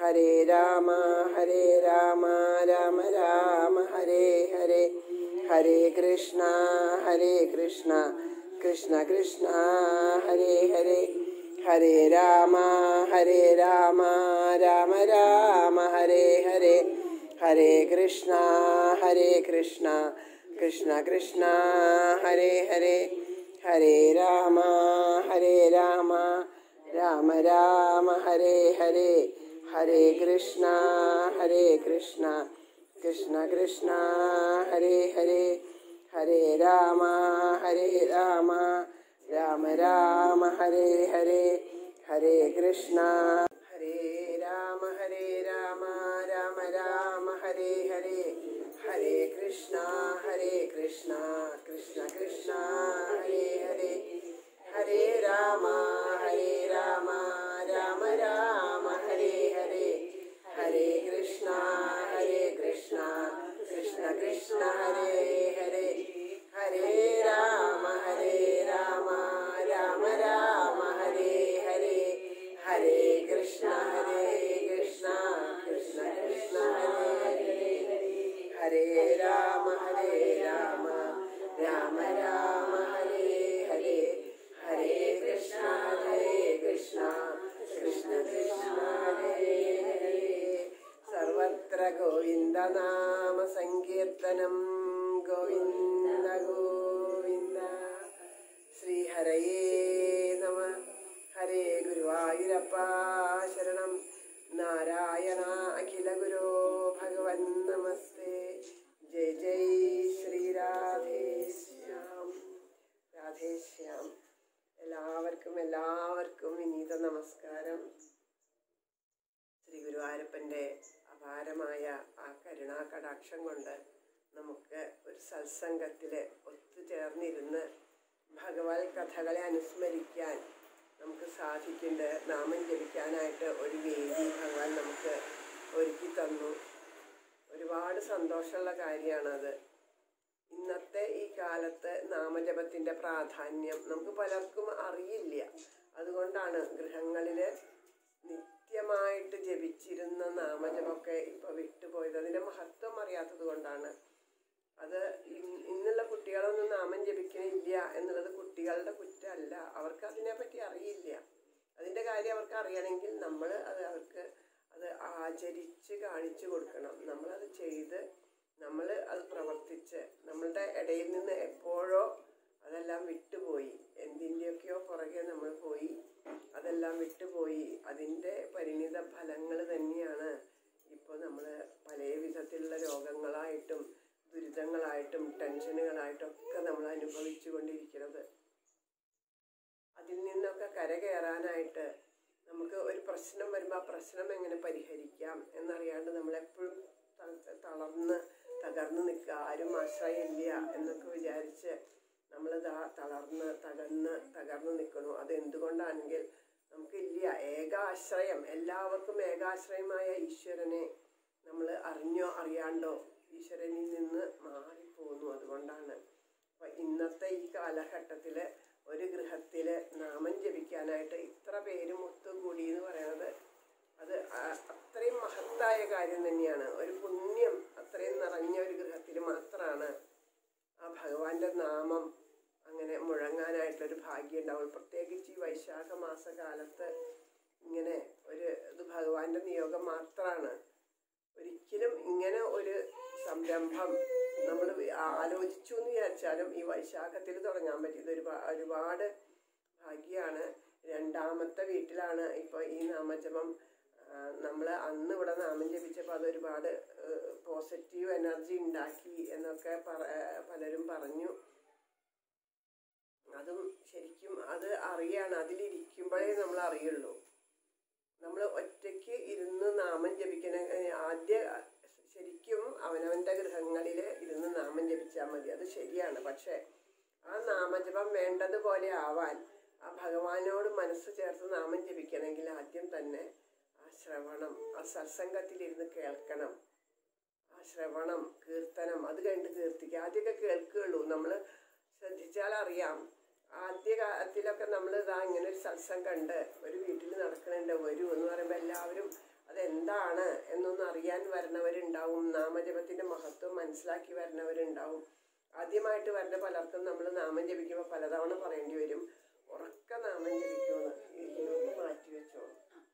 ഹരേ രാമ ഹരേ രാമ രാമ രാമ ഹരേ ഹരേ ഹരേ കൃഷ്ണ ഹരേ കൃഷ്ണ കൃഷ്ണ കൃഷ്ണ ഹരേ ഹരേ ഹരേ രാമ ഹരേ രാമ രാമ രാമ ഹരേ ഹരേ ഹരേ കൃഷ്ണ ഹരേ കൃഷ്ണ കൃഷ്ണ കൃഷ്ണ ഹരേ ഹരേ ഹരേ രാമ ഹരേ രാമ രാമ രാമ ഹരേ ഹരേ ഹരേ കൃഷ്ണ ഹരേ കൃഷ്ണ കൃഷ്ണ കൃഷ്ണ ഹരേ ഹരേ ഹരേ രാമ ഹരേ രാമ രാമ രാമ ഹരേ ഹരേ ഹരേ കൃഷ്ണ ഹരേ രാമ ഹരേ രാമ രാമ രാമ ഹരേ ഹരേ ഹരേ കൃഷ്ണ ഹരേ കൃഷ്ണ കൃഷ്ണ കൃഷ്ണ ഹരേ ഹരേ ഹരേ രാമ ഹരേ രാമ രാമ രാമ ഹരേ ഹരേ ഹരേ കൃഷ്ണ ഹരേ കൃഷ്ണ കൃഷ്ണ കൃഷ്ണ ഹരേ ഹരേ ഹരേ രാമ ഹരേ രാമ രാമ രാമ ഹരേ ഹരേ ഹരേ കൃഷ്ണ ഹരേ കൃഷ്ണ കൃഷ്ണ കൃഷ്ണ ഹരേ ഹരേ രാമ ഹരേ രാമ രാമ രാമ ഹരേ ഹരേ ഹരേ കൃഷ്ണ ഹരേ കൃഷ്ണ കൃഷ്ണ കൃഷ്ണ ഹരേ ഹരേ സർവത്ര ഗോവിന്ദ നാമ സങ്കീർത്തനം ഗോവിന്ദ ഗോവിന്ദ ശ്രീഹരയേ നമ ഹരേ ഗുരുവായൂരപ്പ ശരണം നാരായണ അഖില ഗുരോ ഭഗവൻ നമസ്തേ ജയ് ജയ് ശ്രീരാധേശ്യാം രാധേശ്യാം എല്ലാവർക്കും എല്ലാവർക്കും വിനീത നമസ്കാരം ശ്രീ ഗുരുവായൂരപ്പൻ്റെ അപാരമായ ആ കരുണാ കടാക്ഷം കൊണ്ട് നമുക്ക് ഒരു സത്സംഗത്തിൽ ഒത്തുചേർന്നിരുന്ന് ഭഗവത് കഥകളെ അനുസ്മരിക്കാൻ നമുക്ക് സാധിക്കുന്നുണ്ട് നാമം ജപിക്കാനായിട്ട് ഒരു വേദി ഭഗവാൻ നമുക്ക് ഒരുക്കി തന്നു ഒരുപാട് സന്തോഷമുള്ള കാര്യമാണത് ഇന്നത്തെ ഈ കാലത്ത് നാമജപത്തിൻ്റെ പ്രാധാന്യം നമുക്ക് പലർക്കും അറിയില്ല അതുകൊണ്ടാണ് ഗൃഹങ്ങളിൽ നിത്യമായിട്ട് ജപിച്ചിരുന്ന നാമജപമൊക്കെ ഇപ്പോൾ വിട്ടുപോയത് അതിൻ്റെ മഹത്വം അറിയാത്തത് കൊണ്ടാണ് അത് ഇൻ- ഇന്നുള്ള കുട്ടികളൊന്നും നാമം ജപിക്കണില്ല എന്നുള്ളത് കുട്ടികളുടെ കുറ്റമല്ല അവർക്ക് അതിനെപ്പറ്റി അറിയില്ല അതിൻ്റെ കാര്യം അവർക്ക് അറിയണമെങ്കിൽ നമ്മൾ അത് അവർക്ക് അത് ആചരിച്ച് കാണിച്ചു കൊടുക്കണം നമ്മളത് ചെയ്ത് നമ്മൾ അത് പ്രവർത്തിച്ച് നമ്മളുടെ ഇടയിൽ നിന്ന് എപ്പോഴോ അതെല്ലാം വിട്ടുപോയി എന്തിൻ്റെയൊക്കെയോ പുറകെ നമ്മൾ പോയി അതെല്ലാം വിട്ടുപോയി അതിൻ്റെ പരിണിത ഫലങ്ങൾ തന്നെയാണ് ഇപ്പോൾ നമ്മൾ പല വിധത്തിലുള്ള രോഗങ്ങളായിട്ടും ദുരിതങ്ങളായിട്ടും ടെൻഷനുകളായിട്ടും ഒക്കെ നമ്മൾ അനുഭവിച്ചു കൊണ്ടിരിക്കുന്നത് അതിൽ നിന്നൊക്കെ കരകയറാനായിട്ട് നമുക്ക് ഒരു പ്രശ്നം വരുമ്പോൾ ആ പ്രശ്നം എങ്ങനെ പരിഹരിക്കാം എന്നറിയാണ്ട് നമ്മളെപ്പോഴും ത- തളർന്ന് തകർന്ന് നിൽക്കുക ആരും ആശ്രയമില്ല എന്നൊക്കെ വിചാരിച്ച് നമ്മൾ തളർന്ന് തകർന്ന് തകർന്ന് നിൽക്കണു അത് എന്തുകൊണ്ടാണെങ്കിൽ നമുക്കില്ല ഏകാശ്രയം എല്ലാവർക്കും ഏകാശ്രയമായ ഈശ്വരനെ നമ്മൾ അറിഞ്ഞോ അറിയാണ്ടോ ഈശ്വരനിൽ നിന്ന് മാറിപ്പോന്നു അതുകൊണ്ടാണ് അപ്പൊ ഇന്നത്തെ ഈ കാലഘട്ടത്തിൽ ഒരു ഗൃഹത്തിൽ നാമം ജപിക്കാനായിട്ട് ഇത്ര പേര് ഒത്തുകൂടി എന്ന് പറയുന്നത് അത് ആ- അത്രയും മഹത്തായ കാര്യം തന്നെയാണ് ഒരു പുണ്യം അത്രയും നിറഞ്ഞ ഒരു ഗൃഹത്തിൽ മാത്രമാണ് ആ ഭഗവാന്റെ നാമം അങ്ങനെ മുഴങ്ങാനായിട്ടൊരു ഭാഗ്യം ഉണ്ടാവുള്ളൂ പ്രത്യേകിച്ച് ഈ വൈശാഖ മാസകാലത്ത് ഇങ്ങനെ ഒരു ഇത് ഭഗവാന്റെ നിയോഗം മാത്രമാണ് ഒരിക്കലും ഇങ്ങനെ ഒരു സംരംഭം നമ്മൾ ആലോചിച്ചു എന്ന് വിചാരിച്ചാലും ഈ വൈശാഖത്തിൽ തുടങ്ങാൻ പറ്റിയത് ഒരുപാട് ഒരുപാട് ഭാഗ്യമാണ് രണ്ടാമത്തെ വീട്ടിലാണ് ഇപ്പോൾ ഈ നാമജപം നമ്മൾ അന്ന് ഇവിടെ നാമം ജപിച്ചപ്പോൾ അത് ഒരുപാട് പോസിറ്റീവ് എനർജി ഉണ്ടാക്കി എന്നൊക്കെ പറ ആ, പലരും പറഞ്ഞു അതും ശരിക്കും അത് അറിയാണ് അതിലിരിക്കുമ്പോഴേ നമ്മൾ അറിയുള്ളൂ നമ്മൾ ഒറ്റയ്ക്ക് ഇരുന്ന് നാമം ജപിക്കണ ആദ്യ ശരിക്കും അവനവൻ്റെ ഗൃഹങ്ങളിൽ ഇരുന്ന് നാമം ജപിച്ചാൽ മതി അത് ശരിയാണ് പക്ഷേ ആ നാമജപം വേണ്ടതുപോലെ ആവാൻ ആ ഭഗവാനോട് മനസ്സ് ചേർത്ത് നാമം ജപിക്കണമെങ്കിൽ ആദ്യം തന്നെ ആ ശ്രവണം ആ സത്സംഗത്തിലിരുന്ന് കേൾക്കണം ആ ശ്രവണം കീർത്തനം അത് കഴിഞ്ഞിട്ട് കീർത്തിക്കുക ആദ്യമൊക്കെ കേൾക്കുകയുള്ളൂ നമ്മൾ ശ്രദ്ധിച്ചാൽ അറിയാം ആദ്യ കാലത്തിലൊക്കെ നമ്മൾ ഇതാ ഇങ്ങനെ ഒരു സത്സംഗം ഉണ്ട് ഒരു വീട്ടിൽ നടക്കുന്നുണ്ട് വരൂ എന്ന് പറയുമ്പോൾ എല്ലാവരും അതെന്താ വരുന്നവരുണ്ടാവും നാമജപത്തിന്റെ മഹത്വം മനസ്സിലാക്കി വരുന്നവരുണ്ടാവും ആദ്യമായിട്ട് വരുന്ന പലർക്കും നമ്മൾ നാമം ജപിക്കുമ്പോൾ പലതവണ പറയേണ്ടി വരും ഉറക്ക നാമം ജപിക്കുമെന്ന് ഇതിലൊന്ന് മാറ്റി വെച്ചോളൂ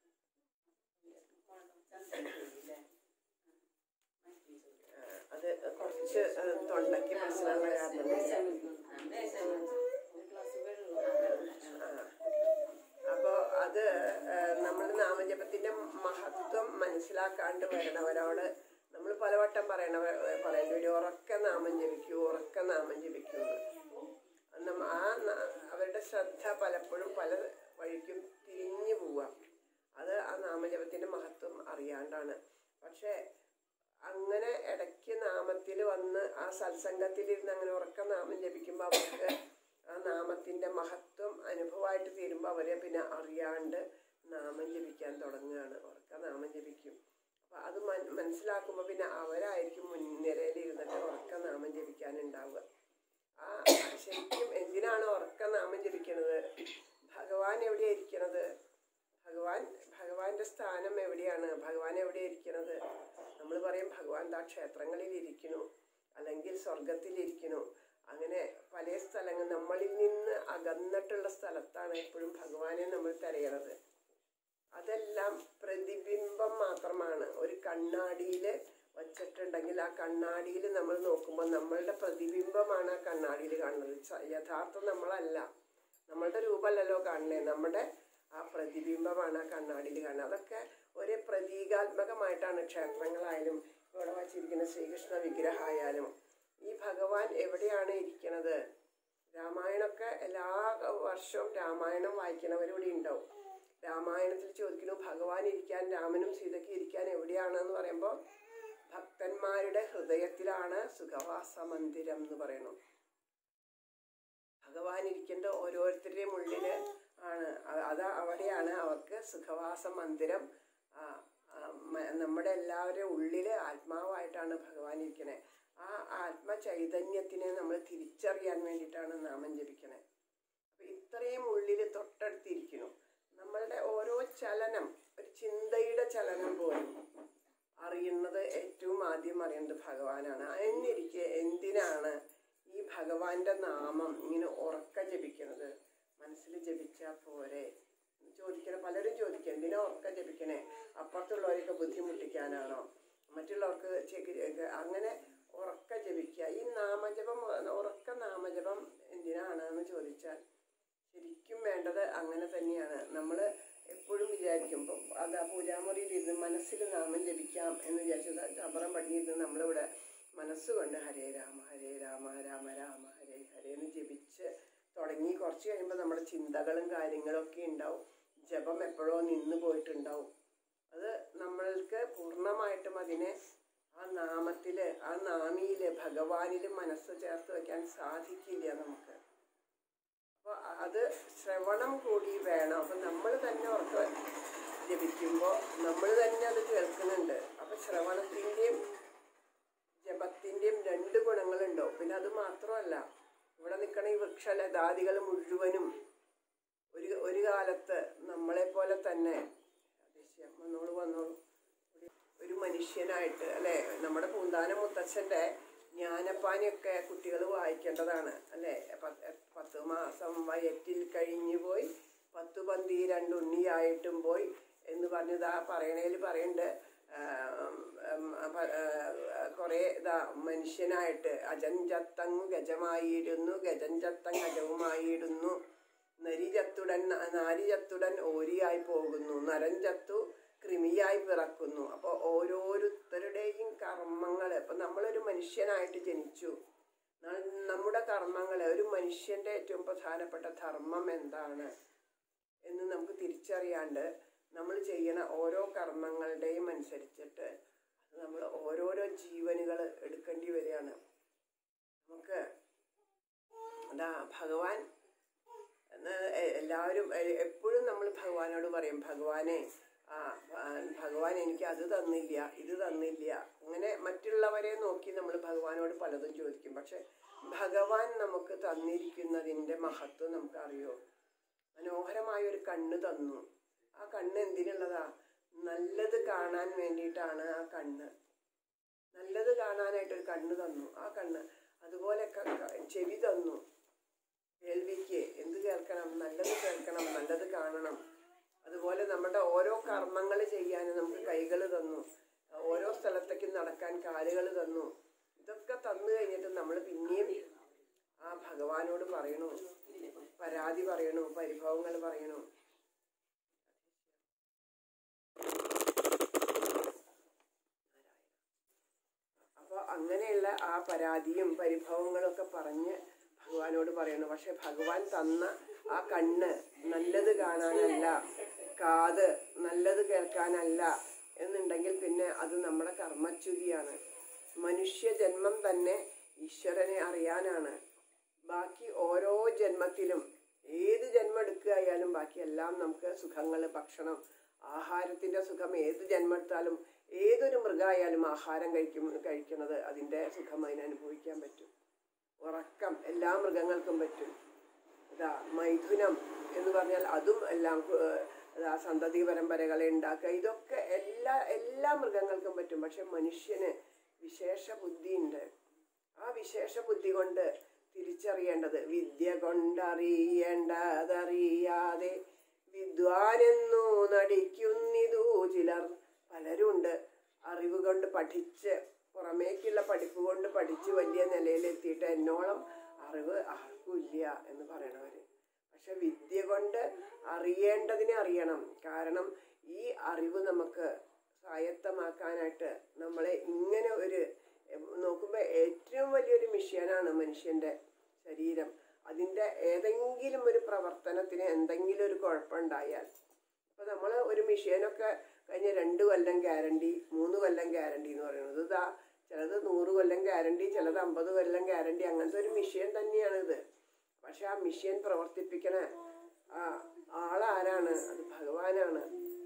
ആ, അത് കുറച്ച് ആ, തൊണ്ടയ്ക്ക് പ്രശ്നമുള്ള കാരണം അപ്പോൾ അത് നമ്മൾ നാമജപത്തിന്റെ മഹത്വം മനസ്സിലാക്കാണ്ട് വരണവരോട് നമ്മൾ പലവട്ടം പറയണ പറയേണ്ടി വരും ഉറക്ക നാമം ജപിക്കൂ ഉറക്ക നാമം ജപിക്കൂ എന്ന്. നമ്മ ആ ന- അവരുടെ ശ്രദ്ധ പലപ്പോഴും പല വഴിക്കും തിരിഞ്ഞു പോവാം അത് ആ നാമജപത്തിന്റെ മഹത്വം അറിയാണ്ടാണ് പക്ഷേ അങ്ങനെ ഇടയ്ക്ക് നാമത്തിൽ വന്ന് ആ സത്സംഗത്തിലിരുന്ന് അങ്ങനെ ഉറക്ക നാമം ജപിക്കുമ്പോൾ അവർക്ക് ആ നാമത്തിന്റെ മഹത്വം അനുഭവമായിട്ട് തീരുമ്പോൾ അവരെ പിന്നെ അറിയാണ്ട് നാമം ജപിക്കാൻ തുടങ്ങുകയാണ് ഉറക്ക നാമം ജപിക്കും അപ്പൊ അത് മൻ- മനസ്സിലാക്കുമ്പോൾ പിന്നെ അവരായിരിക്കും മുൻനിരയിൽ ഇരുന്നിട്ട് ഉറക്ക നാമം ജപിക്കാനുണ്ടാവുക ആ ശരിക്കും എന്തിനാണ് ഉറക്ക നാമം ജപിക്കുന്നത് ഭഗവാൻ എവിടെയാ ഇരിക്കണത് ഭഗവാൻ ഭഗവാന്റെ സ്ഥാനം എവിടെയാണ് ഭഗവാൻ എവിടെ ഇരിക്കണത് നമ്മൾ പറയും ഭഗവാൻ ദാ ക്ഷേത്രങ്ങളിൽ ഇരിക്കണു അല്ലെങ്കിൽ സ്വർഗത്തിലിരിക്കണു അങ്ങനെ പല സ്ഥലങ്ങൾ നമ്മളിൽ നിന്ന് അകന്നിട്ടുള്ള സ്ഥലത്താണ് എപ്പോഴും ഭഗവാനെ നമ്മൾ തിരയണത് അതെല്ലാം പ്രതിബിംബം മാത്രമാണ് ഒരു കണ്ണാടിയിൽ വച്ചിട്ടുണ്ടെങ്കിൽ ആ കണ്ണാടിയിൽ നമ്മൾ നോക്കുമ്പോൾ നമ്മളുടെ പ്രതിബിംബമാണ് ആ കണ്ണാടിയിൽ കാണുന്നത് സ- യഥാർത്ഥ നമ്മളല്ല നമ്മളുടെ രൂപമല്ലല്ലോ കാണുന്നത് നമ്മുടെ ആ പ്രതിബിംബമാണ് ആ കണ്ണാടിയിൽ കാണുന്നത് അതൊക്കെ ഒരു പ്രതീകാത്മകമായിട്ടാണ് ക്ഷേത്രങ്ങളായാലും ഇവിടെ വച്ചിരിക്കുന്ന ശ്രീകൃഷ്ണ വിഗ്രഹമായാലും ഈ ഭഗവാൻ എവിടെയാണ് ഇരിക്കണത് രാമായണമൊക്കെ എല്ലാ വർഷവും രാമായണം വായിക്കണവരിവിടെ ഉണ്ടാവും രാമായണത്തിൽ ചോദിക്കുന്നു ഭഗവാൻ ഇരിക്കാൻ രാമനും സീതയ്ക്ക് ഇരിക്കാൻ എവിടെയാണെന്ന് പറയുമ്പോൾ ഭക്തന്മാരുടെ ഹൃദയത്തിലാണ് സുഖവാസ മന്ദിരം എന്ന് പറയണു ഭഗവാൻ ഇരിക്കേണ്ട ഓരോരുത്തരുടെയും ഉള്ളില് ആണ് അ- അത് അവിടെയാണ് അവർക്ക് സുഖവാസ മന്ദിരം ആ, ആ, മ- നമ്മുടെ എല്ലാവരുടെയും ഉള്ളില് ആത്മാവായിട്ടാണ് ഭഗവാൻ ഇരിക്കണേ ആ ആത്മ ചൈതന്യത്തിനെ നമ്മൾ തിരിച്ചറിയാൻ വേണ്ടിയിട്ടാണ് നാമം ജപിക്കണേ അപ്പൊ ഇത്രയും ഉള്ളിൽ തൊട്ടടുത്തിരിക്കുന്നു നമ്മളുടെ ഓരോ ചലനം ഒരു ചിന്തയുടെ ചലനം പോലും അറിയുന്നത് ഏറ്റവും ആദ്യം അറിയേണ്ടത് ഭഗവാനാണ് എന്നിരിക്കെ എന്തിനാണ് ഈ ഭഗവാന്റെ നാമം ഇങ്ങനെ ഉറക്ക ജപിക്കണത് മനസ്സിൽ ജപിച്ചാൽ പോരെ എന്ന് ചോദിക്കണ പലരും ചോദിക്കും എന്തിനാ ഉറക്ക ജപിക്കണേ അപ്പുറത്തുള്ളവരെയൊക്കെ ബുദ്ധിമുട്ടിക്കാനാണോ മറ്റുള്ളവർക്ക് ചെകി- അങ്ങനെ ഉറക്ക ജപിക്കുക ഈ നാമജപം ഉറക്ക നാമജപം എന്തിനാണ് എന്ന് ചോദിച്ചാൽ ശരിക്കും വേണ്ടത് അങ്ങനെ തന്നെയാണ് നമ്മൾ എപ്പോഴും വിചാരിക്കും ഇപ്പം അത് ആ പൂജാമുറിയിൽ ഇരുന്ന് മനസ്സിൽ നാമം ജപിക്കാം എന്ന് വിചാരിച്ചത് ചമ്പറം പടിയിരുന്ന് നമ്മളിവിടെ മനസ്സുകൊണ്ട് ഹരേ രാമ ഹരേ രാമ രാമ രാമ ഹരേ ഹരേ എന്ന് ജപിച്ച് തുടങ്ങി കുറച്ച് കഴിയുമ്പോൾ നമ്മുടെ ചിന്തകളും കാര്യങ്ങളും ഒക്കെ ഉണ്ടാവും ജപം എപ്പോഴോ നിന്ന് പോയിട്ടുണ്ടാവും അത് നമ്മൾക്ക് പൂർണ്ണമായിട്ടും അതിനെ ആ നാമത്തില് ആ നാമിയില് ഭഗവാനില് മനസ്സ് ചേർത്ത് വെക്കാൻ സാധിക്കില്ല നമുക്ക് അപ്പൊ അത് ശ്രവണം കൂടി വേണം അപ്പൊ നമ്മൾ തന്നെ ഉറക്ക ജപിക്കുമ്പോൾ നമ്മൾ തന്നെ അത് കേൾക്കുന്നുണ്ട് അപ്പൊ ശ്രവണത്തിന്റെയും ജപത്തിന്റെയും രണ്ട് ഗുണങ്ങളുണ്ടോ പിന്നെ അത് മാത്രമല്ല ഇവിടെ നിൽക്കണ ഈ വൃക്ഷലതാദികൾ മുഴുവനും ഒരു ഒരു കാലത്ത് നമ്മളെ പോലെ തന്നെ അതിശയം വന്നോളൂ വന്നോളൂ ഒരു- ഒരു മനുഷ്യനായിട്ട് അല്ലെ നമ്മുടെ പൂന്താന മുത്തച്ഛന്റെ ജ്ഞാനപ്പാനിയൊക്കെ കുട്ടികൾ വായിക്കേണ്ടതാണ് അല്ലെ പത്ത് പത്ത് മാസം വയറ്റിൽ കഴിഞ്ഞു പോയി പത്തു പന്തി രണ്ടുണ്ണിയായിട്ടും പോയി എന്ന് പറഞ്ഞത് ആ പറയണേൽ പറയുന്നുണ്ട് കുറെ ഇതാ മനുഷ്യനായിട്ട് അജഞ്ചത്തങ് ഗജമായിരുന്നു ഗജഞ്ചത്തങ് അജവുമായിരുന്നു നരിചത്തുടൻ നാരിചത്തുടൻ ഓരിയായി പോകുന്നു നരഞ്ചത്തു കൃമിയായി പിറക്കുന്നു അപ്പോൾ ഓരോരുത്തരുടെയും കർമ്മങ്ങൾ ഇപ്പം നമ്മളൊരു മനുഷ്യനായിട്ട് ജനിച്ചു ന- നമ്മുടെ കർമ്മങ്ങൾ ഒരു മനുഷ്യന്റെ ഏറ്റവും പ്രധാനപ്പെട്ട ധർമ്മം എന്താണ് എന്ന് നമുക്ക് തിരിച്ചറിയാണ്ട് നമ്മൾ ചെയ്യണ ഓരോ കർമ്മങ്ങളുടെയും അനുസരിച്ചിട്ട് അത് നമ്മൾ ഓരോരോ ജീവനുകൾ എടുക്കേണ്ടി വരികയാണ് നമുക്ക് അതാ ഭഗവാൻ എന്ന് എ- എല്ലാവരും എ- എപ്പോഴും നമ്മൾ ഭഗവാനോട് പറയും ഭഗവാനെ ആ ഭ- ഭഗവാൻ എനിക്ക് അത് തന്നില്ല ഇത് തന്നില്ല അങ്ങനെ മറ്റുള്ളവരെ നോക്കി നമ്മൾ ഭഗവാനോട് പലതും ചോദിക്കും പക്ഷെ ഭഗവാൻ നമുക്ക് തന്നിരിക്കുന്നതിൻ്റെ മഹത്വം നമുക്ക് അറിയോ മനോഹരമായ ഒരു കണ്ണ് തന്നു ആ കണ്ണ് എന്തിനുള്ളതാ നല്ലത് കാണാൻ വേണ്ടിയിട്ടാണ് ആ കണ്ണ് നല്ലത് കാണാനായിട്ടൊരു കണ്ണ് തന്നു ആ കണ്ണ് അതുപോലെ ക- ക- ചെവി തന്നു കേൾവിക്ക് എന്ത് കേൾക്കണം നല്ലത് കേൾക്കണം നല്ലത് കാണണം അതുപോലെ നമ്മുടെ ഓരോ കർമ്മങ്ങൾ ചെയ്യാൻ നമുക്ക് കൈകൾ തന്നു ഓരോ സ്ഥലത്തേക്ക് നടക്കാൻ കാലുകൾ തന്നു ഇതൊക്കെ തന്നു കഴിഞ്ഞിട്ട് നമ്മൾ പിന്നെയും ആ ഭഗവാനോട് പറയണു പരാതി പറയണു പരിഭവങ്ങൾ പറയണു അപ്പൊ അങ്ങനെയുള്ള ആ പരാതിയും പരിഭവങ്ങളും ഒക്കെ പറഞ്ഞ് ഭഗവാനോട് പറയണു പക്ഷെ ഭഗവാൻ തന്ന ആ കണ്ണ് നല്ലത് കാണാനല്ല കാത് നല്ലത് കേൾക്കാനല്ല എന്നുണ്ടെങ്കിൽ പിന്നെ അത് നമ്മുടെ കർമ്മച്യുതിയാണ് മനുഷ്യ ജന്മം തന്നെ ഈശ്വരനെ അറിയാനാണ് ബാക്കി ഓരോ ജന്മത്തിലും ഏത് ജന്മം എടുക്കുകയായാലും ബാക്കി എല്ലാം നമുക്ക് സുഖങ്ങൾ ഭക്ഷണം ആഹാരത്തിന്റെ സുഖം ഏത് ജന്മം എടുത്താലും ഏതൊരു മൃഗമായാലും ആഹാരം കഴിക്കും കഴിക്കുന്നത് അതിന്റെ സുഖം അതിന് അനുഭവിക്കാൻ പറ്റും ഉറക്കം എല്ലാ മൃഗങ്ങൾക്കും പറ്റും ഇതാ മൈഥുനം എന്ന് പറഞ്ഞാൽ അതും എല്ലാം ഏഹ്, ഇതാ സന്തതി പരമ്പരകളെ ഉണ്ടാക്കുക ഇതൊക്കെ എല്ലാ എല്ലാ മൃഗങ്ങൾക്കും പറ്റും പക്ഷെ മനുഷ്യന് വിശേഷ ബുദ്ധിയുണ്ട് ആ വിശേഷ ബുദ്ധി കൊണ്ട് തിരിച്ചറിയേണ്ടത് വിദ്യ കൊണ്ടറിയേണ്ടതറിയാതെ വിദ്വാനെന്നു നടിക്കുന്നിതു ചിലർ പലരുണ്ട് അറിവ് കൊണ്ട് പഠിച്ച് പുറമേക്കുള്ള പഠിപ്പ് കൊണ്ട് പഠിച്ച് വലിയ നിലയിലെത്തിയിട്ട് എന്നോളം അറിവ് ആർക്കും ഇല്ല എന്ന് പറയണവര് പക്ഷെ വിദ്യ കൊണ്ട് അറിയേണ്ടതിനെ അറിയണം കാരണം ഈ അറിവ് നമുക്ക് സ്വായത്തമാക്കാനായിട്ട് നമ്മളെ ഇങ്ങനെ ഒരു നോക്കുമ്പോൾ ഏറ്റവും വലിയൊരു മിഷ്യനാണ് മനുഷ്യന്റെ ശരീരം അതിന്റെ ഏതെങ്കിലും ഒരു പ്രവർത്തനത്തിന് എന്തെങ്കിലും ഒരു കുഴപ്പമുണ്ടായാൽ ഇപ്പൊ നമ്മൾ ഒരു മിഷ്യനൊക്കെ കഴിഞ്ഞ രണ്ട് കൊല്ലം ഗ്യാരണ്ടി മൂന്ന് കൊല്ലം ഗ്യാരണ്ടി എന്ന് പറയുന്നത് ഇതാ ചിലത് നൂറ് കൊല്ലം ഗ്യാരണ്ടി ചിലത് അമ്പത് കൊല്ലം ഗ്യാരണ്ടി അങ്ങനത്തെ ഒരു മിഷ്യൻ തന്നെയാണ് ഇത് പക്ഷെ ആ മിഷ്യൻ പ്രവർത്തിപ്പിക്കണ ആ ആളാരാണ് അത് ഭഗവാനാണ്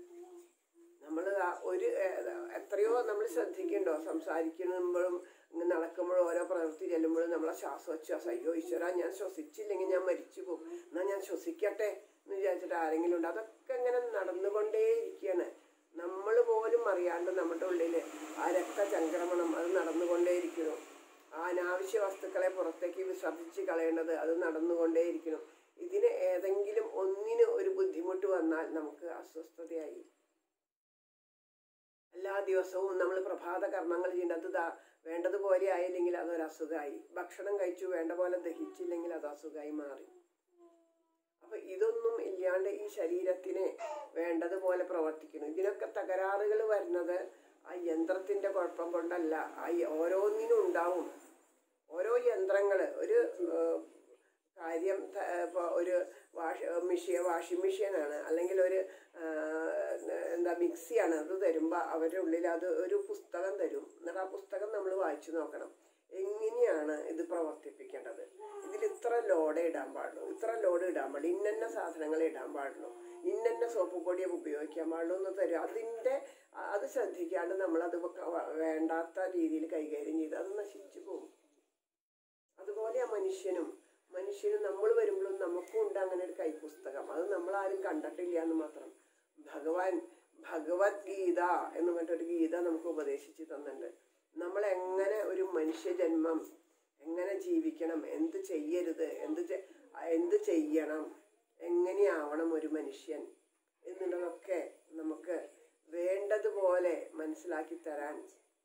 നമ്മൾ ഒരു ഏ- എത്രയോ നമ്മൾ ശ്രദ്ധിക്കണ്ടോ സംസാരിക്കുമ്പോഴും ഇങ്ങനെ നടക്കുമ്പോഴും ഓരോ പ്രവൃത്തി ചെല്ലുമ്പോഴും നമ്മളെ ശ്വാസോച്ഛ്വാസം അയ്യോ ഈശ്വര ഞാൻ ശ്വസിച്ചില്ലെങ്കിൽ ഞാൻ മരിച്ചു പോകും എന്നാൽ ഞാൻ ശ്വസിക്കട്ടെ എന്ന് വിചാരിച്ചിട്ട് ആരെങ്കിലും ഉണ്ട് അതൊക്കെ ഇങ്ങനെ നടന്നുകൊണ്ടേയിരിക്കുകയാണ് നമ്മൾ പോലും അറിയാണ്ട് നമ്മുടെ ഉള്ളിൽ ആ രക്തചംക്രമണം അത് നടന്നുകൊണ്ടേയിരിക്കുന്നു ആ അനാവശ്യ വസ്തുക്കളെ പുറത്തേക്ക് വിസർജിച്ച് കളയേണ്ടത് അത് നടന്നുകൊണ്ടേയിരിക്കണം ഇതിന് ഏതെങ്കിലും ഒന്നിന് ഒരു ബുദ്ധിമുട്ട് വന്നാൽ നമുക്ക് അസ്വസ്ഥതയായി എല്ലാ ദിവസവും നമ്മൾ പ്രഭാത കർമ്മങ്ങൾ ചെയ്യേണ്ടത് ദാ വേണ്ടതുപോലെ ആയില്ലെങ്കിൽ അതൊരു അസുഖമായി ഭക്ഷണം കഴിച്ചു വേണ്ട പോലെ ദഹിച്ചില്ലെങ്കിൽ അത് അസുഖമായി മാറി അപ്പൊ ഇതൊന്നും ഇല്ലാണ്ട് ഈ ശരീരത്തിന് വേണ്ടതുപോലെ പ്രവർത്തിക്കുന്നു ഇതിനൊക്കെ തകരാറുകൾ വരുന്നത് ആ യന്ത്രത്തിന്റെ കുഴപ്പം കൊണ്ടല്ല ആ യ- ഓരോന്നിനും ഉണ്ടാവും ഓരോ യന്ത്രങ്ങള് ഒരു ഏഹ്, കാര്യം ത- ഇപ്പൊ ഒരു വാഷ് മെഷീൻ വാഷിംഗ് മെഷീനാണ് അല്ലെങ്കിൽ ഒരു ആഹ്, എന്താ മിക്സിയാണ് അത് തരുമ്പോൾ അവരുടെ ഉള്ളിൽ അത് ഒരു പുസ്തകം തരും എന്നിട്ട് ആ പുസ്തകം നമ്മൾ വായിച്ചു നോക്കണം എങ്ങനെയാണ് ഇത് പ്രവർത്തിപ്പിക്കേണ്ടത് ഇതിൽ ഇത്ര ലോഡ് ഇടാൻ പാടുള്ളൂ ഇത്ര ലോഡ് ഇടാൻ പാടില്ല ഇന്നന്ന സാധനങ്ങൾ ഇടാൻ പാടുള്ളൂ ഇന്നന്ന സോപ്പ് പൊടിയെ ഉപയോഗിക്കാൻ പാടുള്ളൂ എന്ന് തരും അതിൻ്റെ അത് ശ്രദ്ധിക്കാണ്ട് നമ്മളത് വ- വേണ്ടാത്ത രീതിയിൽ കൈകാര്യം ചെയ്ത് അത് നശിച്ചു പോകും അതുപോലെ ആ മനുഷ്യനും മനുഷ്യനും നമ്മൾ വരുമ്പോഴും നമുക്കും ഉണ്ട് അങ്ങനെ ഒരു കൈപുസ്തകം അത് നമ്മൾ ആരും കണ്ടിട്ടില്ല എന്ന് മാത്രം ഭഗവാൻ ഭഗവത്ഗീത എന്ന് പറഞ്ഞിട്ടൊരു ഗീത നമുക്ക് ഉപദേശിച്ച് തന്നിട്ടുണ്ട് നമ്മൾ എങ്ങനെ ഒരു മനുഷ്യജന്മം എങ്ങനെ ജീവിക്കണം എന്ത് ചെയ്യരുത് എന്ത് ചെ- എന്ത് ചെയ്യണം എങ്ങനെയാവണം ഒരു മനുഷ്യൻ എന്നുള്ളതൊക്കെ നമുക്ക് വേണ്ടതുപോലെ മനസ്സിലാക്കി തരാൻ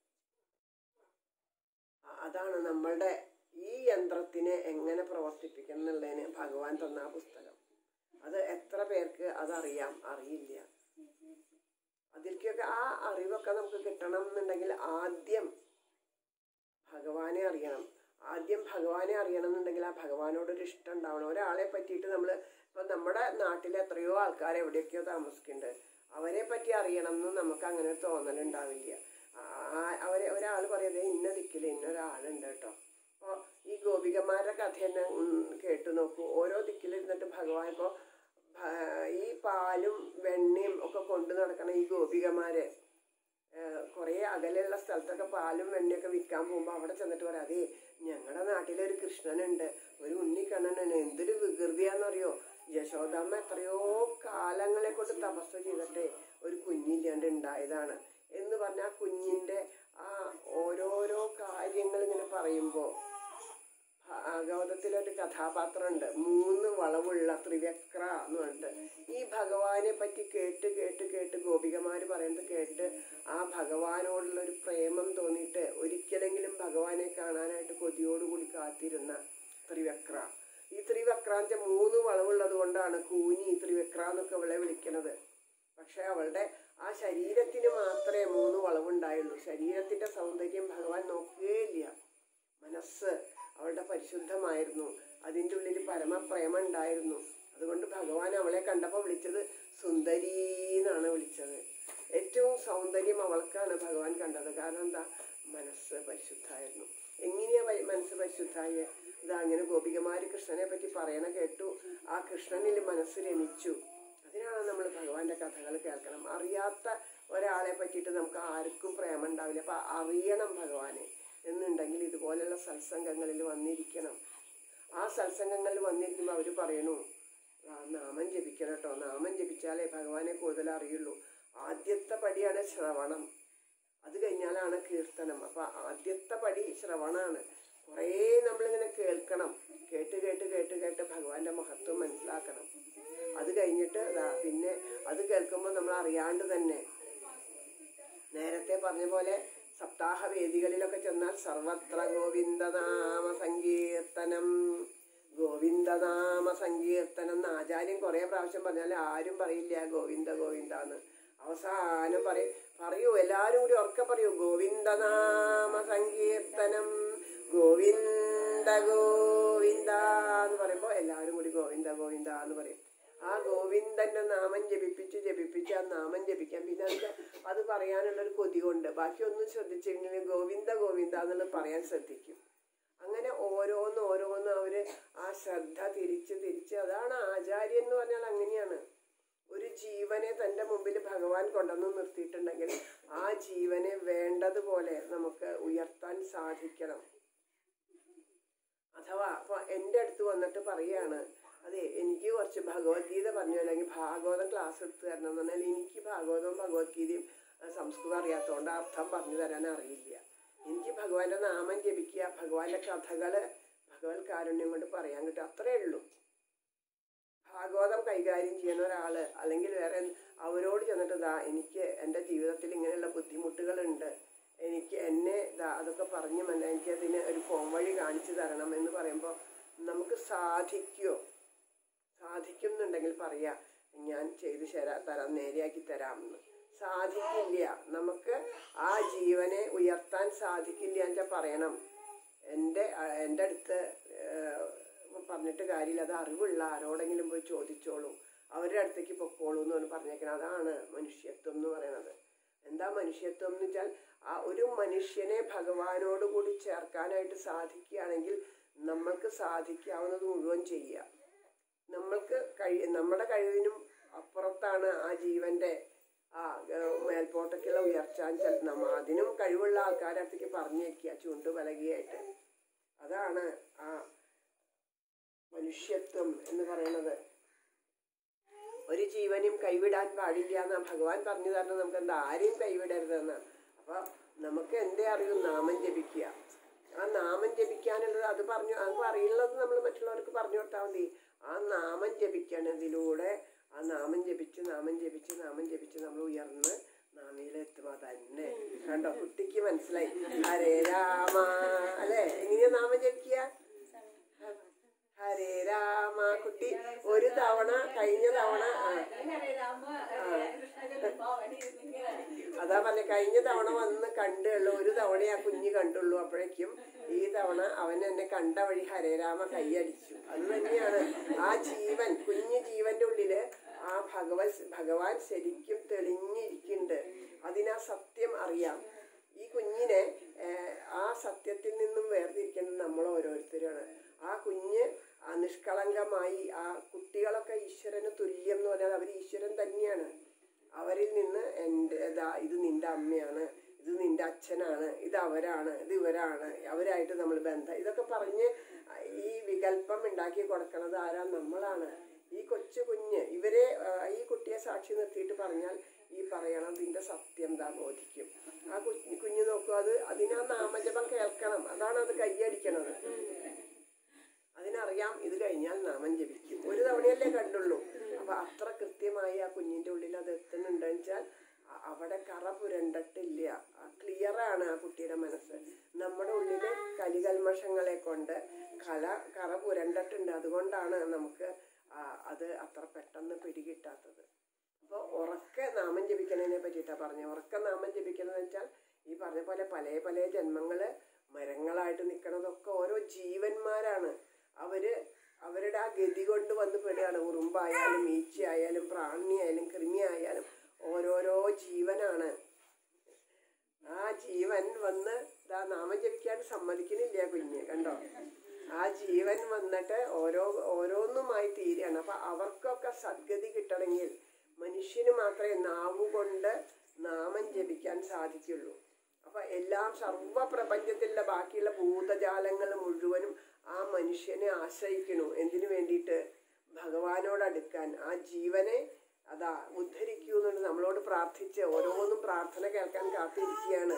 അ- അതാണ് നമ്മളുടെ ഈ യന്ത്രത്തിനെ എങ്ങനെ പ്രവർത്തിപ്പിക്കണം എന്നുള്ളതിന് ഭഗവാൻ തന്ന ആ പുസ്തകം അത് എത്ര പേർക്ക് അതറിയാം അറിയില്ല അതിലേക്കൊക്കെ ആ അറിവൊക്കെ നമുക്ക് കിട്ടണം എന്നുണ്ടെങ്കിൽ ആദ്യം ഭഗവാനെ അറിയണം ആദ്യം ഭഗവാനെ അറിയണം എന്നുണ്ടെങ്കിൽ ആ ഭഗവാനോടൊരു ഇഷ്ടം ഉണ്ടാവണം ഒരാളെ പറ്റിയിട്ട് നമ്മൾ ഇപ്പം നമ്മുടെ നാട്ടിൽ എത്രയോ ആൾക്കാർ എവിടെയൊക്കെയോ താമസിക്കുന്നുണ്ട് അവരെ പറ്റി അറിയണം എന്ന് നമുക്ക് അങ്ങനെ ഒരു തോന്നലുണ്ടാവില്ല ആ- അവരെ ഒരാൾ പറയുന്നത് ഇന്ന ദിക്കിൽ ഇന്നൊരാളുണ്ട് കേട്ടോ അപ്പോൾ ഈ ഗോപികമാരുടെ കഥ തന്നെ ഉം, കേട്ടു നോക്കൂ ഓരോ ദിക്കിലിരുന്നിട്ട് ഭഗവാൻ ഇപ്പോൾ ഈ പാലും വെണ്ണയും ഒക്കെ കൊണ്ടു നടക്കണ ഈ ഗോപികമാരെ കുറേ അകലെയുള്ള സ്ഥലത്തൊക്കെ പാലും വെണ്ണയൊക്കെ വിൽക്കാൻ പോകുമ്പോൾ അവിടെ ചെന്നിട്ട് പറയാം അതേ ഞങ്ങളുടെ നാട്ടിലൊരു കൃഷ്ണനുണ്ട് ഒരു ഉണ്ണിക്കണ്ണനുണ്ട് എന്തൊരു വികൃതിയാന്നറിയോ യശോദമ്മ എത്രയോ കാലങ്ങളെ കൊണ്ട് തപസ് ചെയ്തിട്ട് ഒരു കുഞ്ഞില്ലാണ്ട് ഉണ്ടായതാണ് എന്ന് പറഞ്ഞ ആ കുഞ്ഞിന്റെ ആ ഓരോരോ ഭാഗവതത്തിലൊരു കഥാപാത്രമുണ്ട് മൂന്ന് വളവുള്ള ത്രിവക്ര എന്ന് പറഞ്ഞിട്ട് ഈ ഭഗവാനെ പറ്റി കേട്ട് കേട്ട് കേട്ട് ഗോപികമാര് പറയുന്നത് കേട്ട് ആ ഭഗവാനോടുള്ള ഒരു പ്രേമം തോന്നിയിട്ട് ഒരിക്കലെങ്കിലും ഭഗവാനെ കാണാനായിട്ട് കൊതിയോടുകൂടി കാത്തിരുന്ന ത്രിവക്ര ഈ ത്രിവക്രാന്റെ മൂന്ന് വളവുള്ളത് കൊണ്ടാണ് കൂനി ത്രിവക്ര എന്നൊക്കെ അവളെ വിളിക്കുന്നത് പക്ഷെ അവളുടെ ആ ശരീരത്തിന് മാത്രമേ മൂന്ന് വളവുണ്ടായുള്ളൂ ശരീരത്തിന്റെ സൗന്ദര്യം ഭഗവാൻ നോക്കുകയില്ല മനസ്സ് അവളുടെ പരിശുദ്ധമായിരുന്നു അതിൻ്റെ ഉള്ളിൽ പരമപ്രേമം ഉണ്ടായിരുന്നു അതുകൊണ്ട് ഭഗവാൻ അവളെ കണ്ടപ്പോൾ വിളിച്ചത് സുന്ദരി എന്നാണ് വിളിച്ചത് ഏറ്റവും സൗന്ദര്യം അവൾക്കാണ് ഭഗവാൻ കണ്ടത് കാരണം എന്താ മനസ്സ് പരിശുദ്ധമായിരുന്നു എങ്ങനെയാ പരി- മനസ്സ് പരിശുദ്ധായ ഇത് അങ്ങനെ ഗോപികമാര് കൃഷ്ണനെ പറ്റി പറയണ കേട്ടു ആ കൃഷ്ണനിൽ മനസ്സ് രമിച്ചു അതിനാണ് നമ്മൾ ഭഗവാന്റെ കഥകൾ കേൾക്കണം അറിയാത്ത ഒരാളെ പറ്റിയിട്ട് നമുക്ക് ആർക്കും പ്രേമം ഉണ്ടാവില്ല അപ്പൊ അറിയണം ഭഗവാനെ എന്നുണ്ടെങ്കിൽ ഇതുപോലെയുള്ള സത്സംഗങ്ങളിൽ വന്നിരിക്കണം ആ സത്സംഗങ്ങളിൽ വന്നിരിക്കുമ്പോൾ അവർ പറയണു "ആ, നാമം ജപിക്കണം കേട്ടോ നാമം ജപിച്ചാലേ ഭഗവാനെ കൂടുതൽ അറിയുള്ളൂ ആദ്യത്തെ പടിയാണ് ശ്രവണം അത് കഴിഞ്ഞാലാണ് കീർത്തനം അപ്പൊ ആദ്യത്തെ പടി ശ്രവണാണ് കുറേ നമ്മളിങ്ങനെ കേൾക്കണം കേട്ട് കേട്ട് കേട്ട് കേട്ട് ഭഗവാന്റെ മഹത്വം മനസ്സിലാക്കണം അത് കഴിഞ്ഞിട്ട് ദാ പിന്നെ അത് കേൾക്കുമ്പോൾ നമ്മൾ അറിയാണ്ട് തന്നെ നേരത്തെ പറഞ്ഞ പോലെ സപ്താഹ വേദികളിലൊക്കെ ചെന്നാൽ സർവത്ര ഗോവിന്ദനാമ സങ്കീർത്തനം ഗോവിന്ദനാമ സങ്കീർത്തനം എന്ന് ആചാര്യൻ കുറെ പ്രാവശ്യം പറഞ്ഞാൽ ആരും പറയില്ല ഗോവിന്ദ ഗോവിന്ദ എന്ന് അവസാനം പറയും പറയൂ എല്ലാരും കൂടി ഉറക്കെ പറയൂ ഗോവിന്ദനാമ സങ്കീർത്തനം ഗോവിന്ദ ഗോവിന്ദ എന്ന് പറയുമ്പോൾ എല്ലാവരും കൂടി ഗോവിന്ദ ഗോവിന്ദ എന്ന് പറയും ആ ഗോവിന്ദന്റെ നാമം ജപിപ്പിച്ച് ജപിപ്പിച്ച് ആ നാമം ജപിക്കാം പിന്നെ അതിന്റെ അത് പറയാനുള്ള ഒരു കൊതി കൊണ്ട് ബാക്കിയൊന്നും ശ്രദ്ധിച്ചില്ലെങ്കിൽ ഗോവിന്ദ ഗോവിന്ദ എന്നുള്ളത് പറയാൻ ശ്രദ്ധിക്കും അങ്ങനെ ഓരോന്ന് ഓരോന്ന് അവര് ആ ശ്രദ്ധ തിരിച്ച് തിരിച്ച് അതാണ് ആചാര്യൻ എന്ന് പറഞ്ഞാൽ അങ്ങനെയാണ് ഒരു ജീവനെ തന്റെ മുമ്പിൽ ഭഗവാൻ കൊണ്ടുവന്ന് നിർത്തിയിട്ടുണ്ടെങ്കിൽ ആ ജീവനെ വേണ്ടതുപോലെ നമുക്ക് ഉയർത്താൻ സാധിക്കണം അഥവാ അപ്പൊ എൻ്റെ അടുത്ത് വന്നിട്ട് പറയാണ് അതെ എനിക്ക് കുറച്ച് ഭഗവത്ഗീത പറഞ്ഞു അല്ലെങ്കിൽ ഭാഗവതം ക്ലാസ് എടുത്തു തരണം എന്ന് പറഞ്ഞാൽ എനിക്ക് ഭാഗവതവും ഭഗവത്ഗീതയും ആ, സംസ്കൃതം അറിയാത്തതുകൊണ്ട് അർത്ഥം പറഞ്ഞു തരാൻ അറിയില്ല എനിക്ക് ഭഗവാന്റെ നാമം ജപിക്കുക ഭഗവാന്റെ കഥകള് ഭഗവത് കാരുണ്യം കൊണ്ട് പറയാൻ കിട്ടും അത്രേ ഉള്ളൂ ഭാഗവതം കൈകാര്യം ചെയ്യുന്ന ഒരാള് അല്ലെങ്കിൽ വേറെ എന്ത്- അവരോട് ചെന്നിട്ട് ദാ എനിക്ക് എൻ്റെ ജീവിതത്തിൽ ഇങ്ങനെയുള്ള ബുദ്ധിമുട്ടുകളുണ്ട് എനിക്ക് എന്നെ ദാ അതൊക്കെ പറഞ്ഞു മന എനിക്ക് അതിന് ഒരു പോം വഴി കാണിച്ചു തരണം എന്ന് പറയുമ്പോൾ നമുക്ക് സാധിക്കുമോ സാധിക്കുന്നുണ്ടെങ്കിൽ പറയാ ഞാൻ ചെയ്തു തരാ തരാം നേരെയാക്കി തരാമെന്ന് സാധിക്കില്ല നമുക്ക് ആ ജീവനെ ഉയർത്താൻ സാധിക്കില്ല എന്ന് പറയണം എൻ്റെ അഹ് എൻ്റെ അടുത്ത് ഏഹ്, പറഞ്ഞിട്ട് കാര്യമില്ല അത് അറിവുള്ള ആരോടെങ്കിലും പോയി ചോദിച്ചോളൂ അവരുടെ അടുത്തേക്ക് പൊക്കോളൂ എന്ന് പറഞ്ഞേക്കണം അതാണ് മനുഷ്യത്വം എന്ന് പറയണത് എന്താ മനുഷ്യത്വം എന്ന് വെച്ചാൽ ആ ഒരു മനുഷ്യനെ ഭഗവാനോട് കൂടി ചേർക്കാനായിട്ട് സാധിക്കുകയാണെങ്കിൽ നമ്മൾക്ക് സാധിക്കാവുന്നത് മുഴുവൻ ചെയ്യുക നമ്മൾക്ക് കഴി നമ്മുടെ കഴിവിനും അപ്പുറത്താണ് ആ ജീവന്റെ ആ ഏഹ്, മേൽപോട്ടേക്കുള്ള ഉയർച്ച എന്ന് വെച്ചാൽ നമ്മ അതിനും കഴിവുള്ള ആൾക്കാരുടെ അടുത്തേക്ക് പറഞ്ഞു വെക്കുക ചുണ്ടു പലകയായിട്ട് അതാണ് ആ മനുഷ്യത്വം എന്ന് പറയുന്നത് ഒരു ജീവനും കൈവിടാൻ പാടില്ല എന്നാ ഭഗവാൻ പറഞ്ഞു തരണം നമുക്ക് എന്താ ആരെയും കൈവിടരുതെന്ന് അപ്പൊ നമുക്ക് എന്തേ അറിയൂ നാമം ജപിക്കുക ആ നാമം ജപിക്കാനുള്ളത് അത് പറഞ്ഞു അത് അറിയുന്നത് നമ്മൾ മറ്റുള്ളവർക്ക് പറഞ്ഞു കൊടുത്താൽ മതി ആ നാമം ജപിക്കണതിലൂടെ ആ നാമം ജപിച്ച് നാമം ജപിച്ച് നാമം ജപിച്ച് നമ്മൾ ഉയർന്ന് നാമിയിലെത്തും അതന്നെ കണ്ടോ കുട്ടിക്ക് മനസ്സിലായി ഹരേ രാമ അല്ലെ എങ്ങനെയാ നാമം ജപിക്കുക ഹരേ രാമ കുട്ടി ഒരു തവണ കഴിഞ്ഞ തവണ ആ, അതാ പറഞ്ഞ കഴിഞ്ഞ തവണ വന്ന് കണ്ടുള്ളൂ ഒരു തവണ ആ കുഞ്ഞ് കണ്ടുള്ളൂ അപ്പോഴേക്കും ഈ തവണ അവൻ എന്നെ കണ്ട വഴി ഹരേരാമ കൈയടിച്ചു അത് തന്നെയാണ് ആ ജീവൻ കുഞ്ഞു ജീവന്റെ ഉള്ളില് ആ ഭഗവത് ഭഗവാൻ ശരിക്കും തെളിഞ്ഞിരിക്കുന്നുണ്ട് അതിനാ സത്യം അറിയാം ഈ കുഞ്ഞിനെ ഏഹ്, ആ സത്യത്തിൽ നിന്നും വേർതിരിക്കേണ്ടത് നമ്മൾ ഓരോരുത്തരാണ് ആ കുഞ്ഞ് ആ നിഷ്കളങ്കമായി ആ കുട്ടികളൊക്കെ ഈശ്വരന് തുല്യം എന്ന് പറഞ്ഞാൽ അവർ ഈശ്വരൻ തന്നെയാണ് അവരിൽ നിന്ന് എൻ്റെ ദാ ഇത് നിന്റെ അമ്മയാണ് ഇത് നിന്റെ അച്ഛനാണ് ഇത് അവരാണ് ഇത് ഇവരാണ് അവരായിട്ട് നമ്മൾ ബന്ധം ഇതൊക്കെ പറഞ്ഞ് ഈ വികല്പം ഉണ്ടാക്കി കൊടുക്കുന്നത് ആരാ നമ്മളാണ് ഈ കൊച്ചു കുഞ്ഞ് ഇവരെ ആ, ഈ കുട്ടിയെ സാക്ഷി നിർത്തിയിട്ട് പറഞ്ഞാൽ ഈ പറയണതിന്റെ സത്യം ദാ ബോധിക്കും ആ കുഞ്ഞ് കുഞ്ഞ് നോക്കൂ അത് അതിനാ നാമജപം കേൾക്കണം അതാണ് അത് കൈയടിക്കണത് അതിനാ അറിയാം ഇത് കഴിഞ്ഞാൽ നാമം ജപിക്കും ഒരു തവണയല്ലേ കണ്ടുള്ളൂ അപ്പൊ അത്ര കൃത്യമായി ആ കുഞ്ഞിന്റെ ഉള്ളിൽ അത് എത്തുന്നുണ്ടെന്ന് വെച്ചാൽ അ- അവിടെ കറ പുരണ്ടിട്ടില്ല ക്ലിയർ ആണ് ആ കുട്ടിയുടെ മനസ്സ് നമ്മുടെ ഉള്ളില് കലികൽമഷങ്ങളെ കൊണ്ട് കല കറ പുരണ്ടിട്ടുണ്ട് അതുകൊണ്ടാണ് നമുക്ക് ആ അത് അത്ര പെട്ടെന്ന് പിടികിട്ടാത്തത് അപ്പോൾ ഉറക്ക നാമം ജപിക്കണതിനെ പറ്റിയിട്ടാണ് പറഞ്ഞത് ഉറക്ക നാമം ജപിക്കണമെന്ന് വെച്ചാൽ ഈ പറഞ്ഞ പോലെ പല പല ജന്മങ്ങള് മരങ്ങളായിട്ട് നിൽക്കണതൊക്കെ ഓരോ ജീവന്മാരാണ് അവര് അവരുടെ ആ ഗതി കൊണ്ട് വന്ന് പെടുകയാണ് ഉറുമ്പായാലും ഈച്ചയായാലും പ്രാണിയായാലും കൃമി ആയാലും ഓരോരോ ജീവനാണ് ആ ജീവൻ വന്ന് ഇതാ നാമം ജപിക്കാൻ സമ്മതിക്കണില്ല കുഞ്ഞ് കണ്ടോ ആ ജീവൻ വന്നിട്ട് ഓരോ ഓരോന്നുമായി തീരുകയാണ് അപ്പൊ അവർക്കൊക്കെ സദ്ഗതി കിട്ടണമെങ്കിൽ മനുഷ്യന് മാത്രമേ നാവുകൊണ്ട് നാമം ജപിക്കാൻ സാധിക്കുള്ളൂ അപ്പൊ എല്ലാം സർവ പ്രപഞ്ചത്തിലെ ബാക്കിയുള്ള ഭൂതജാലങ്ങൾ മുഴുവനും ആ മനുഷ്യനെ ആശ്രയിക്കണു എന്തിനു വേണ്ടിയിട്ട് ഭഗവാനോട് അടുക്കാൻ ആ ജീവനെ അതാ ഉദ്ധരിക്കൂ എന്നുണ്ട് നമ്മളോട് പ്രാർത്ഥിച്ച് ഓരോന്നും പ്രാർത്ഥന കേൾക്കാൻ കാത്തിരിക്കുകയാണ്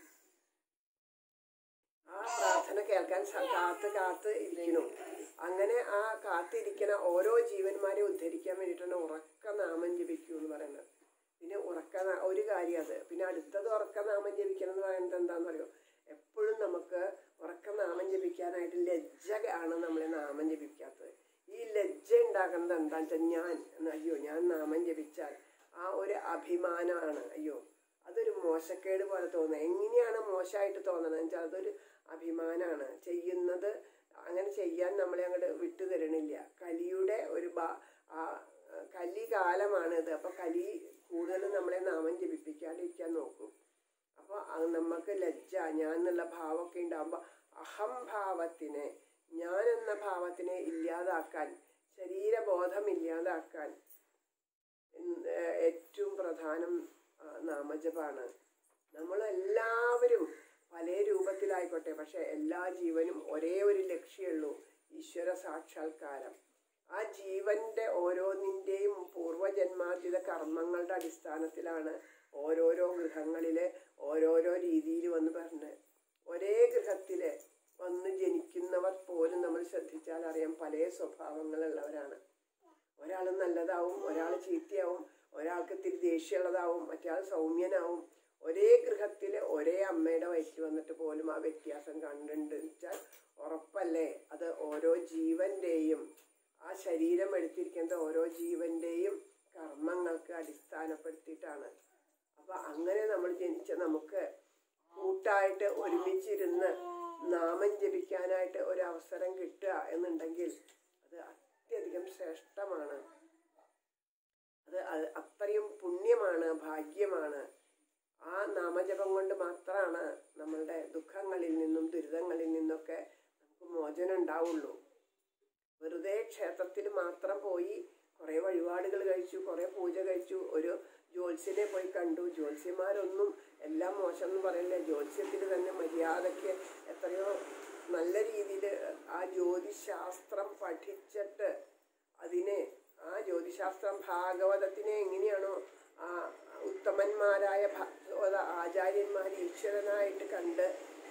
ആ പ്രാർത്ഥന കേൾക്കാൻ സ- കാത്ത് കാത്ത് ഇരിക്കണു അങ്ങനെ ആ കാത്തിരിക്കണ ഓരോ ജീവന്മാരെ ഉദ്ധരിക്കാൻ വേണ്ടിയിട്ടാണ് ഉറക്ക നാമം ജപിക്കൂ എന്ന് പറയുന്നത് പിന്നെ ഉറക്ക നാ- ഒരു കാര്യം അത് പിന്നെ അടുത്തത് ഉറക്ക നാമം ജപിക്കണം എന്ന് പറയുന്നത് എന്താണെന്ന് അറിയോ എപ്പോഴും നമുക്ക് ഉറക്ക നാമം ജപിക്കാനായിട്ട് ലജ്ജ ആണ് നമ്മളെ നാമം ജപിക്കാത്തത് ഈ ലജ്ജ ഉണ്ടാക്കുന്നത് എന്താണെന്ന് വെച്ചാൽ ഞാൻ എന്ന് അയ്യോ ഞാൻ നാമം ജപിച്ചാൽ ആ ഒരു അഭിമാനമാണ് അയ്യോ അതൊരു മോശക്കേട് പോലെ തോന്നുന്നത് എങ്ങനെയാണ് മോശമായിട്ട് തോന്നണത് വെച്ചാൽ അതൊരു അഭിമാനമാണ് ചെയ്യുന്നത് അങ്ങനെ ചെയ്യാൻ നമ്മളെ അങ്ങോട്ട് വിട്ടു തരണില്ല കലിയുടെ ഒരു ബാ- ആ കലി കാലമാണ് ഇത് അപ്പൊ കലി കൂടുതൽ നമ്മളെ നാമം ജപിപ്പിക്കാണ്ടിരിക്കാൻ നോക്കും അപ്പൊ അത് നമുക്ക് ലജ്ജ ഞാൻ എന്നുള്ള ഭാവമൊക്കെ ഉണ്ടാകുമ്പോ അഹംഭാവത്തിനെ ഞാൻ എന്ന ഭാവത്തിനെ ഇല്ലാതാക്കാൻ ശരീരബോധം ഇല്ലാതാക്കാൻ ഉം, ഏഹ് ഏറ്റവും പ്രധാനം ആ, നാമജപാണ് നമ്മളെല്ലാവരും പല രൂപത്തിലായിക്കോട്ടെ പക്ഷെ എല്ലാ ജീവനും ഒരേ ഒരു ലക്ഷ്യമുള്ളൂ ഈശ്വര സാക്ഷാത്കാരം ആ ജീവന്റെ ഓരോന്നിൻ്റെയും പൂർവജന്മാർജിത കർമ്മങ്ങളുടെ അടിസ്ഥാനത്തിലാണ് ഓരോരോ ഗൃഹങ്ങളിലെ ഓരോരോ രീതിയിൽ വന്ന് പറഞ്ഞത് ഒരേ ഗൃഹത്തില് വന്ന് ജനിക്കുന്നവർ പോലും നമ്മൾ ശ്രദ്ധിച്ചാൽ അറിയാം പല സ്വഭാവങ്ങളുള്ളവരാണ് ഒരാൾ നല്ലതാവും ഒരാൾ ചീത്തയാവും ഒരാൾക്ക് ഇത്തിരി ദേഷ്യമുള്ളതാവും മറ്റയാൾ സൗമ്യനാവും ഒരേ ഗൃഹത്തിൽ ഒരേ അമ്മയുടെ വയറ്റിൽ വന്നിട്ട് പോലും ആ വ്യത്യാസം കണ്ടിട്ടുണ്ട് വെച്ചാൽ ഉറപ്പല്ലേ അത് ഓരോ ജീവന്റെയും ആ ശരീരം എടുത്തിരിക്കുന്നത് ഓരോ ജീവന്റെയും കർമ്മങ്ങൾക്ക് അടിസ്ഥാനപ്പെടുത്തിയിട്ടാണ് അപ്പൊ അങ്ങനെ നമ്മൾ ജനിച്ച നമുക്ക് കൂട്ടായിട്ട് ഒരുമിച്ചിരുന്ന് നാമം ജപിക്കാനായിട്ട് ഒരു അവസരം കിട്ടുക എന്നുണ്ടെങ്കിൽ അത് അത്യധികം ശ്രേഷ്ഠമാണ് അത് അ- അത്രയും പുണ്യമാണ് ഭാഗ്യമാണ് ആ നാമജപം കൊണ്ട് മാത്രമാണ് നമ്മളുടെ ദുഃഖങ്ങളിൽ നിന്നും ദുരിതങ്ങളിൽ നിന്നൊക്കെ നമുക്ക് മോചനം ഉണ്ടാവുള്ളൂ വെറുതെ ക്ഷേത്രത്തിൽ മാത്രം പോയി കുറേ വഴിപാടുകൾ കഴിച്ചു കുറേ പൂജ കഴിച്ചു ഒരു ജ്യോത്സ്യനെ പോയി കണ്ടു ജ്യോത്സ്യന്മാരൊന്നും എല്ലാം മോശം എന്ന് പറയില്ല ജ്യോത്സ്യത്തിൽ തന്നെ മര്യാദയ്ക്ക് എത്രയോ നല്ല രീതിയിൽ ആ ജ്യോതിശാസ്ത്രം പഠിച്ചിട്ട് അതിനെ ആ ജ്യോതിശാസ്ത്രം ഭാഗവതത്തിനെ എങ്ങനെയാണോ ആ ഉത്തമന്മാരായ ഭാഗവത ആചാര്യന്മാർ ഈശ്വരനായിട്ട് കണ്ട്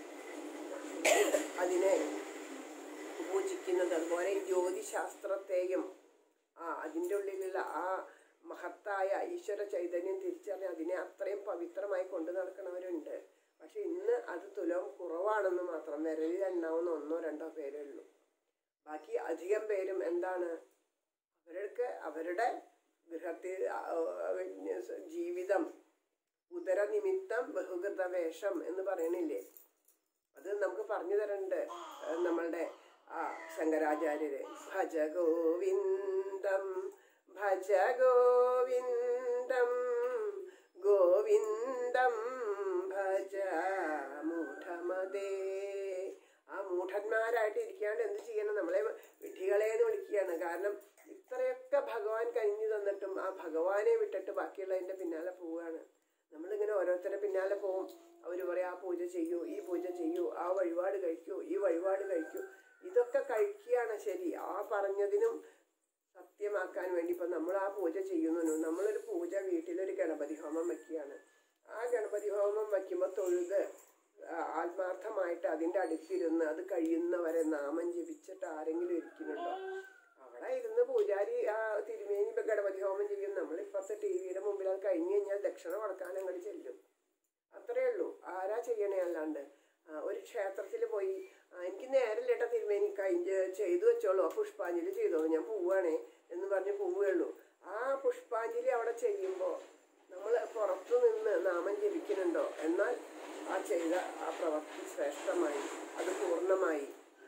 അതിനെ പൂജിക്കുന്നത് അതുപോലെ ഈ ജ്യോതിശാസ്ത്രത്തെയും ആ അതിൻ്റെ ഉള്ളിലുള്ള ആ മഹത്തായ ഈശ്വര ചൈതന്യം തിരിച്ചറിഞ്ഞ് അതിനെ അത്രയും പവിത്രമായി കൊണ്ടു നടക്കുന്നവരുണ്ട് പക്ഷെ ഇന്ന് അത് തുലം കുറവാണെന്ന് മാത്രം വിരലിൽ എണ്ണാവുന്ന ഒന്നോ രണ്ടോ പേരേ ഉള്ളൂ ബാക്കി അധികം പേരും എന്താണ് അവർക്ക് അവരുടെ ഗൃഹത്തിൽ ആ, ആ, ജീവിതം ഉദരനിമിത്തം ബഹുകൃത വേഷം എന്ന് പറയണില്ലേ അത് നമുക്ക് പറഞ്ഞു തരണ്ട് ഏഹ് നമ്മളുടെ ആ ശങ്കരാചാര്യര് ഭജ ഗോവിന്ദം ഭജ ഗോവിന്ദം ഗോവിന്ദം ഭജ മൂഢമതേ ആ മൂഢന്മാരായിട്ട് ഇരിക്കാണ്ട് എന്ത് ചെയ്യണം നമ്മളെ വിഡ്ഢികളെ എന്ന് വിളിക്കുകയാണ് കാരണം ഇത്രയൊക്കെ ഭഗവാൻ കഴിഞ്ഞു തന്നിട്ടും ആ ഭഗവാനെ വിട്ടിട്ട് ബാക്കിയുള്ളതിന്റെ പിന്നാലെ പോവുകയാണ് നമ്മളിങ്ങനെ ഓരോരുത്തരുടെ പിന്നാലെ പോവും അവർ പറയും ആ പൂജ ചെയ്യൂ ഈ പൂജ ചെയ്യൂ ആ വഴിപാട് കഴിക്കൂ ഈ വഴിപാട് കഴിക്കൂ ഇതൊക്കെ കഴിക്കുകയാണ് ശരി ആ പറഞ്ഞതിനും സത്യമാക്കാൻ വേണ്ടി ഇപ്പം നമ്മൾ ആ പൂജ ചെയ്യുന്നു നമ്മളൊരു പൂജ വീട്ടിലൊരു ഗണപതി ഹോമം വെക്കുകയാണ് ആ ഗണപതി ഹോമം വയ്ക്കുമ്പോൾ തൊഴുത് ആ, ആത്മാർത്ഥമായിട്ട് അതിൻ്റെ അടുത്തിരുന്ന് അത് കഴിയുന്നവരെ നാമം ജപിച്ചിട്ട് ആരെങ്കിലും ഇരിക്കുന്നുണ്ടോ അവിടെ ഇരുന്ന് പൂജാരി ആ തിരുമേനി ഇപ്പൊ ഗണപതി ഹോമം ചെയ്യും നമ്മൾ ഇപ്പത്തെ ടി വിയുടെ മുമ്പിൽ അത് കഴിഞ്ഞ് കഴിഞ്ഞാൽ ദക്ഷിണ കൊടുക്കാൻ അങ്ങോട്ട് ചെല്ലും അത്രേ ഉള്ളൂ ആരാ ചെയ്യണേ അല്ലാണ്ട് ആ, ഒരു ക്ഷേത്രത്തിൽ പോയി ആ, എനിക്ക് നേരല്ലേട്ടാ തിരുമേനി കഴിഞ്ഞ് ചെയ്തു വെച്ചോളൂ ആ പുഷ്പാഞ്ജലി ചെയ്തോളൂ ഞാൻ പോവുകയാണേ എന്ന് പറഞ്ഞ് പോവുകയുള്ളൂ ആ പുഷ്പാഞ്ജലി അവിടെ ചെയ്യുമ്പോൾ നമ്മൾ പുറത്തു നിന്ന് നാമം ജപിക്കുന്നുണ്ടോ എന്നാൽ ആ ചെയ്ത ആ പ്രവൃത്തി ശ്രേഷ്ഠമായി അത് പൂർണ്ണമായി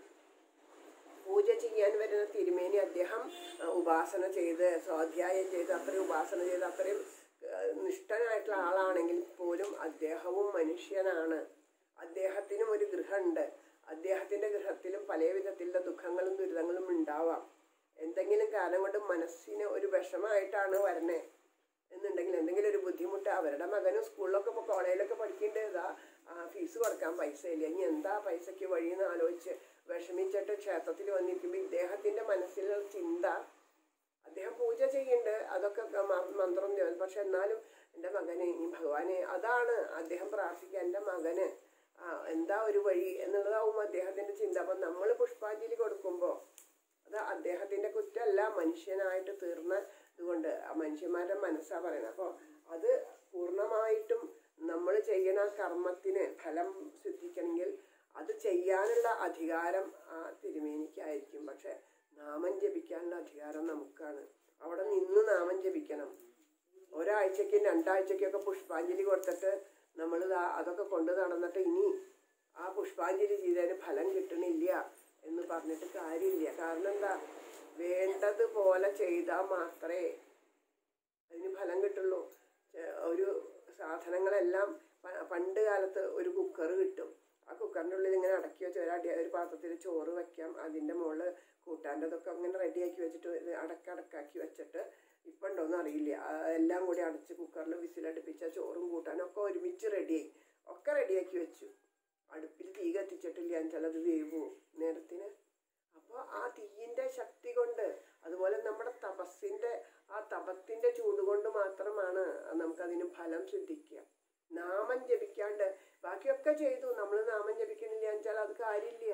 പൂജ ചെയ്യാൻ വരുന്ന തിരുമേനി അദ്ദേഹം ആ, ഉപാസന ചെയ്ത് സ്വാധ്യായം ചെയ്ത് അത്രയും ഉപാസന ചെയ്ത് അത്രയും ആ, നിഷ്ഠനായിട്ടുള്ള ആളാണെങ്കിൽ പോലും അദ്ദേഹവും മനുഷ്യനാണ് അദ്ദേഹത്തിനും ഒരു ഗൃഹമുണ്ട് അദ്ദേഹത്തിന്റെ ഗൃഹത്തിലും പല വിധത്തിലുള്ള ദുഃഖങ്ങളും ദുരിതങ്ങളും ഉണ്ടാവാം എന്തെങ്കിലും കാരണം കൊണ്ട് മനസ്സിന് ഒരു വിഷമമായിട്ടാണ് വരണേ എന്നുണ്ടെങ്കിൽ എന്തെങ്കിലും ഒരു ബുദ്ധിമുട്ട് അവരുടെ മകനും സ്കൂളിലൊക്കെ ഇപ്പോൾ കോളേജിലൊക്കെ പഠിക്കേണ്ടത് ഇതാ ഫീസ് കൊടുക്കാൻ പൈസ ഇല്ല ഇനി എന്താ പൈസയ്ക്ക് വഴിയെന്ന് ആലോചിച്ച് വിഷമിച്ചിട്ട് ക്ഷേത്രത്തിൽ വന്നിരിക്കുമ്പോൾ ഇദ്ദേഹത്തിന്റെ മനസ്സിലുള്ള ചിന്ത അദ്ദേഹം പൂജ ചെയ്യുന്നുണ്ട് അതൊക്കെ മ- മന്ത്രം ജപം പക്ഷെ എന്നാലും എൻ്റെ മകനെ ഈ ഭഗവാനെ അതാണ് അദ്ദേഹം പ്രാർത്ഥിക്കുക എൻ്റെ മകന് ആ, എന്താ ഒരു വഴി എന്നുള്ളതാവും അദ്ദേഹത്തിന്റെ ചിന്ത അപ്പം നമ്മൾ പുഷ്പാഞ്ജലി കൊടുക്കുമ്പോൾ അത് അദ്ദേഹത്തിന്റെ കുറ്റമല്ല മനുഷ്യനായിട്ട് തീർന്ന ഇതുകൊണ്ട് ആ മനുഷ്യന്മാരുടെ മനസ്സാ പറയുന്നത് അപ്പോൾ അത് പൂർണ്ണമായിട്ടും നമ്മൾ ചെയ്യണ കർമ്മത്തിന് ഫലം സിദ്ധിക്കണമെങ്കിൽ അത് ചെയ്യാനുള്ള അധികാരം ആ തിരുമേനിക്കായിരിക്കും പക്ഷെ നാമം ജപിക്കാനുള്ള അധികാരം നമുക്കാണ് അവിടെ നിന്ന് നാമം ജപിക്കണം ഒരാഴ്ചയ്ക്കും രണ്ടാഴ്ചയ്ക്കൊക്കെ പുഷ്പാഞ്ജലി കൊടുത്തിട്ട് നമ്മൾ അതൊക്കെ കൊണ്ട് നടന്നിട്ട് ഇനി ആ പുഷ്പാഞ്ജലി ചെയ്തതിന് ഫലം കിട്ടണില്ല എന്ന് പറഞ്ഞിട്ട് കാര്യമില്ല കാരണം എന്താ വേണ്ടതുപോലെ ചെയ്താൽ മാത്രമേ അതിന് ഫലം കിട്ടുള്ളൂ ചെ- ഒരു സാധനങ്ങളെല്ലാം പ- പണ്ട് കാലത്ത് ഒരു കുക്കർ കിട്ടും ആ കുക്കറിൻ്റെ ഉള്ളിൽ ഇങ്ങനെ അടക്കി വെച്ച് ഒരു അടി ഒരു പാത്രത്തിൽ ചോറ് വെക്കാം അതിൻ്റെ മുകളിൽ കൂട്ടാൻ്റെതൊക്കെ അങ്ങനെ റെഡിയാക്കി വെച്ചിട്ട് ഇത് അടക്കടക്കാക്കി വെച്ചിട്ട് ഇപ്പം ഉണ്ടോയെന്ന് അറിയില്ല ആ, എല്ലാം കൂടി അടച്ച് കുക്കറിൽ വിസിലടുപ്പിച്ച ചോറും കൂട്ടാനും ഒക്കെ ഒരുമിച്ച് റെഡിയായി ഒക്കെ റെഡിയാക്കി വെച്ചു അടുപ്പിൽ തീ കത്തിച്ചിട്ടില്ല എന്നുവെച്ചാൽ അത് വേവൂ നേരത്തിന് അപ്പോൾ ആ തീയിൻ്റെ ശക്തി കൊണ്ട് അതുപോലെ നമ്മുടെ തപസ്സിൻ്റെ ആ തപത്തിൻ്റെ ചൂട് കൊണ്ട് മാത്രമാണ് നമുക്കതിന് ഫലം സിദ്ധിക്കുക നാമം ജപിക്കാണ്ട് ബാക്കിയൊക്കെ ചെയ്തു നമ്മൾ നാമം ജപിക്കണില്ല വെച്ചാൽ അത് കാര്യമില്ല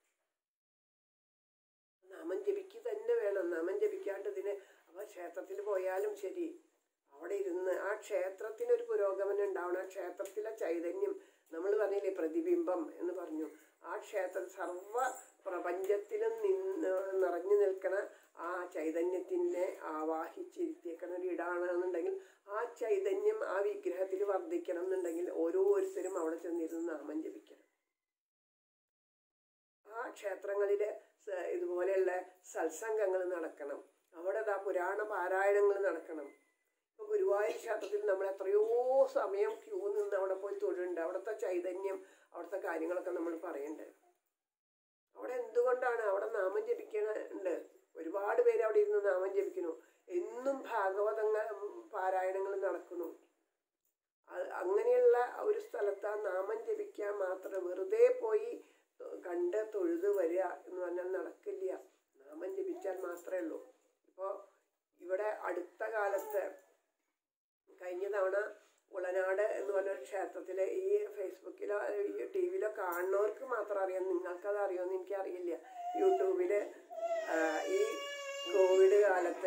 നാമം ജപിക്കുക തന്നെ വേണം നാമം ജപിക്കാണ്ട് ഇതിന് അപ്പോൾ ക്ഷേത്രത്തിൽ പോയാലും ശരി അവിടെ ഇരുന്ന് ആ ക്ഷേത്രത്തിനൊരു പുരോഗമനം ഉണ്ടാവണം ആ ക്ഷേത്രത്തിലെ ചൈതന്യം നമ്മൾ പറഞ്ഞില്ലേ പ്രതിബിംബം എന്ന് പറഞ്ഞു ആ ക്ഷേത്രം സർവ പ്രപഞ്ചത്തിലും നിന്ന് നിറഞ്ഞു നിൽക്കണ ആ ചൈതന്യത്തിനെ ആവാഹിച്ചിരുത്തിയേക്കണ ഒരു ഇടാണെന്നുണ്ടെങ്കിൽ ആ ചൈതന്യം ആ വിഗ്രഹത്തിൽ വർദ്ധിക്കണം എന്നുണ്ടെങ്കിൽ ഓരോരുത്തരും അവിടെ ചെന്നിരുന്ന് നാമം ജപിക്കണം ആ ക്ഷേത്രങ്ങളിൽ ഇതുപോലെയുള്ള സത്സംഗങ്ങൾ നടക്കണം അവിടെ ദാ പുരാണ പാരായണങ്ങൾ നടക്കണം ഇപ്പൊ ഗുരുവായൂർ ക്ഷേത്രത്തിൽ നമ്മൾ എത്രയോ സമയം ക്യൂ നിന്ന് അവിടെ പോയി തൊഴുണ്ട് അവിടുത്തെ ചൈതന്യം അവിടുത്തെ കാര്യങ്ങളൊക്കെ നമ്മൾ പറയണ്ട് അവിടെ എന്തുകൊണ്ടാണ് അവിടെ നാമം ജപിക്കുന്നുണ്ട് ഒരുപാട് പേര് അവിടെ ഇരുന്ന് നാമം ജപിക്കുന്നു എന്നും ഭാഗവതങ്ങൾ പാരായണങ്ങൾ നടക്കുന്നു അത് അങ്ങനെയുള്ള ഒരു സ്ഥലത്ത് ആ നാമം ജപിക്കാൻ മാത്രം വെറുതെ പോയി കണ്ട് തൊഴുത് വരിക എന്ന് പറഞ്ഞാൽ നടക്കില്ല നാമം ജപിച്ചാൽ മാത്രമേ ഉള്ളൂ ഇപ്പോൾ ഇവിടെ അടുത്ത കാലത്ത് കഴിഞ്ഞ തവണ ഉളനാട് എന്ന് പറഞ്ഞൊരു ക്ഷേത്രത്തിൽ ഈ ഫേസ്ബുക്കിലോ ഈ ടി വിയിലോ കാണുന്നവർക്ക് മാത്രം അറിയാം നിങ്ങൾക്കത് അറിയുമെന്ന് എനിക്കറിയില്ല യൂട്യൂബിൽ ഈ കോവിഡ് കാലത്ത്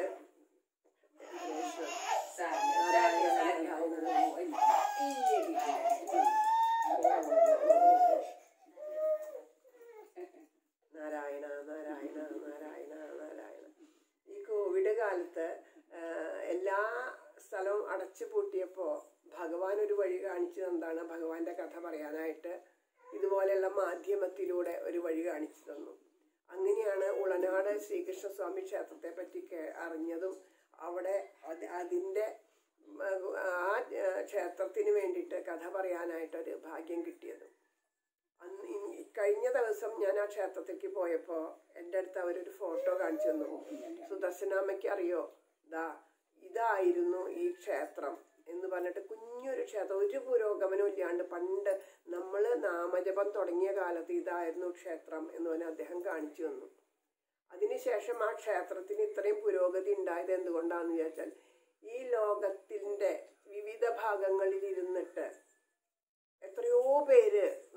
നാരായണ നാരായണ നാരായണ നാരായണ ഈ കോവിഡ് കാലത്ത് ആ, എല്ലാ സ്ഥലവും അടച്ചു പൂട്ടിയപ്പോൾ ഭഗവാൻ ഒരു വഴി കാണിച്ചു എന്താണ് ഭഗവാന്റെ കഥ പറയാനായിട്ട് ഇതുപോലെയുള്ള മാധ്യമത്തിലൂടെ ഒരു വഴി കാണിച്ചു തന്നു അങ്ങനെയാണ് ഉളനാട് ശ്രീകൃഷ്ണസ്വാമി ക്ഷേത്രത്തെ പറ്റി കേ- അറിഞ്ഞതും അവിടെ അത് അതിൻ്റെ ഉം, ആ ആ, ക്ഷേത്രത്തിന് വേണ്ടിയിട്ട് കഥ പറയാനായിട്ടൊരു ഭാഗ്യം കിട്ടിയതും അന്ന് ഇ- കഴിഞ്ഞ ദിവസം ഞാൻ ആ ക്ഷേത്രത്തിലേക്ക് പോയപ്പോൾ എൻ്റെ അടുത്ത് അവരൊരു ഫോട്ടോ കാണിച്ചു തന്നു സുദർശനാമ്മയ്ക്ക് അറിയോ ദാ ഇതായിരുന്നു ഈ ക്ഷേത്രം എന്ന് പറഞ്ഞിട്ട് കുഞ്ഞൊരു ക്ഷേത്രം ഒരു പുരോഗമനവും ഇല്ലാണ്ട് പണ്ട് നമ്മൾ നാമജപം തുടങ്ങിയ കാലത്ത് ഇതായിരുന്നു ക്ഷേത്രം എന്ന് പറഞ്ഞ് അദ്ദേഹം കാണിച്ചു തന്നു അതിനുശേഷം ആ ക്ഷേത്രത്തിന് ഇത്രയും പുരോഗതി ഉണ്ടായത് എന്തുകൊണ്ടാണെന്ന് വിചാരിച്ചാൽ ഈ ലോകത്തിൻ്റെ വിവിധ ഭാഗങ്ങളിൽ ഇരുന്നിട്ട് എത്രയോ പേര്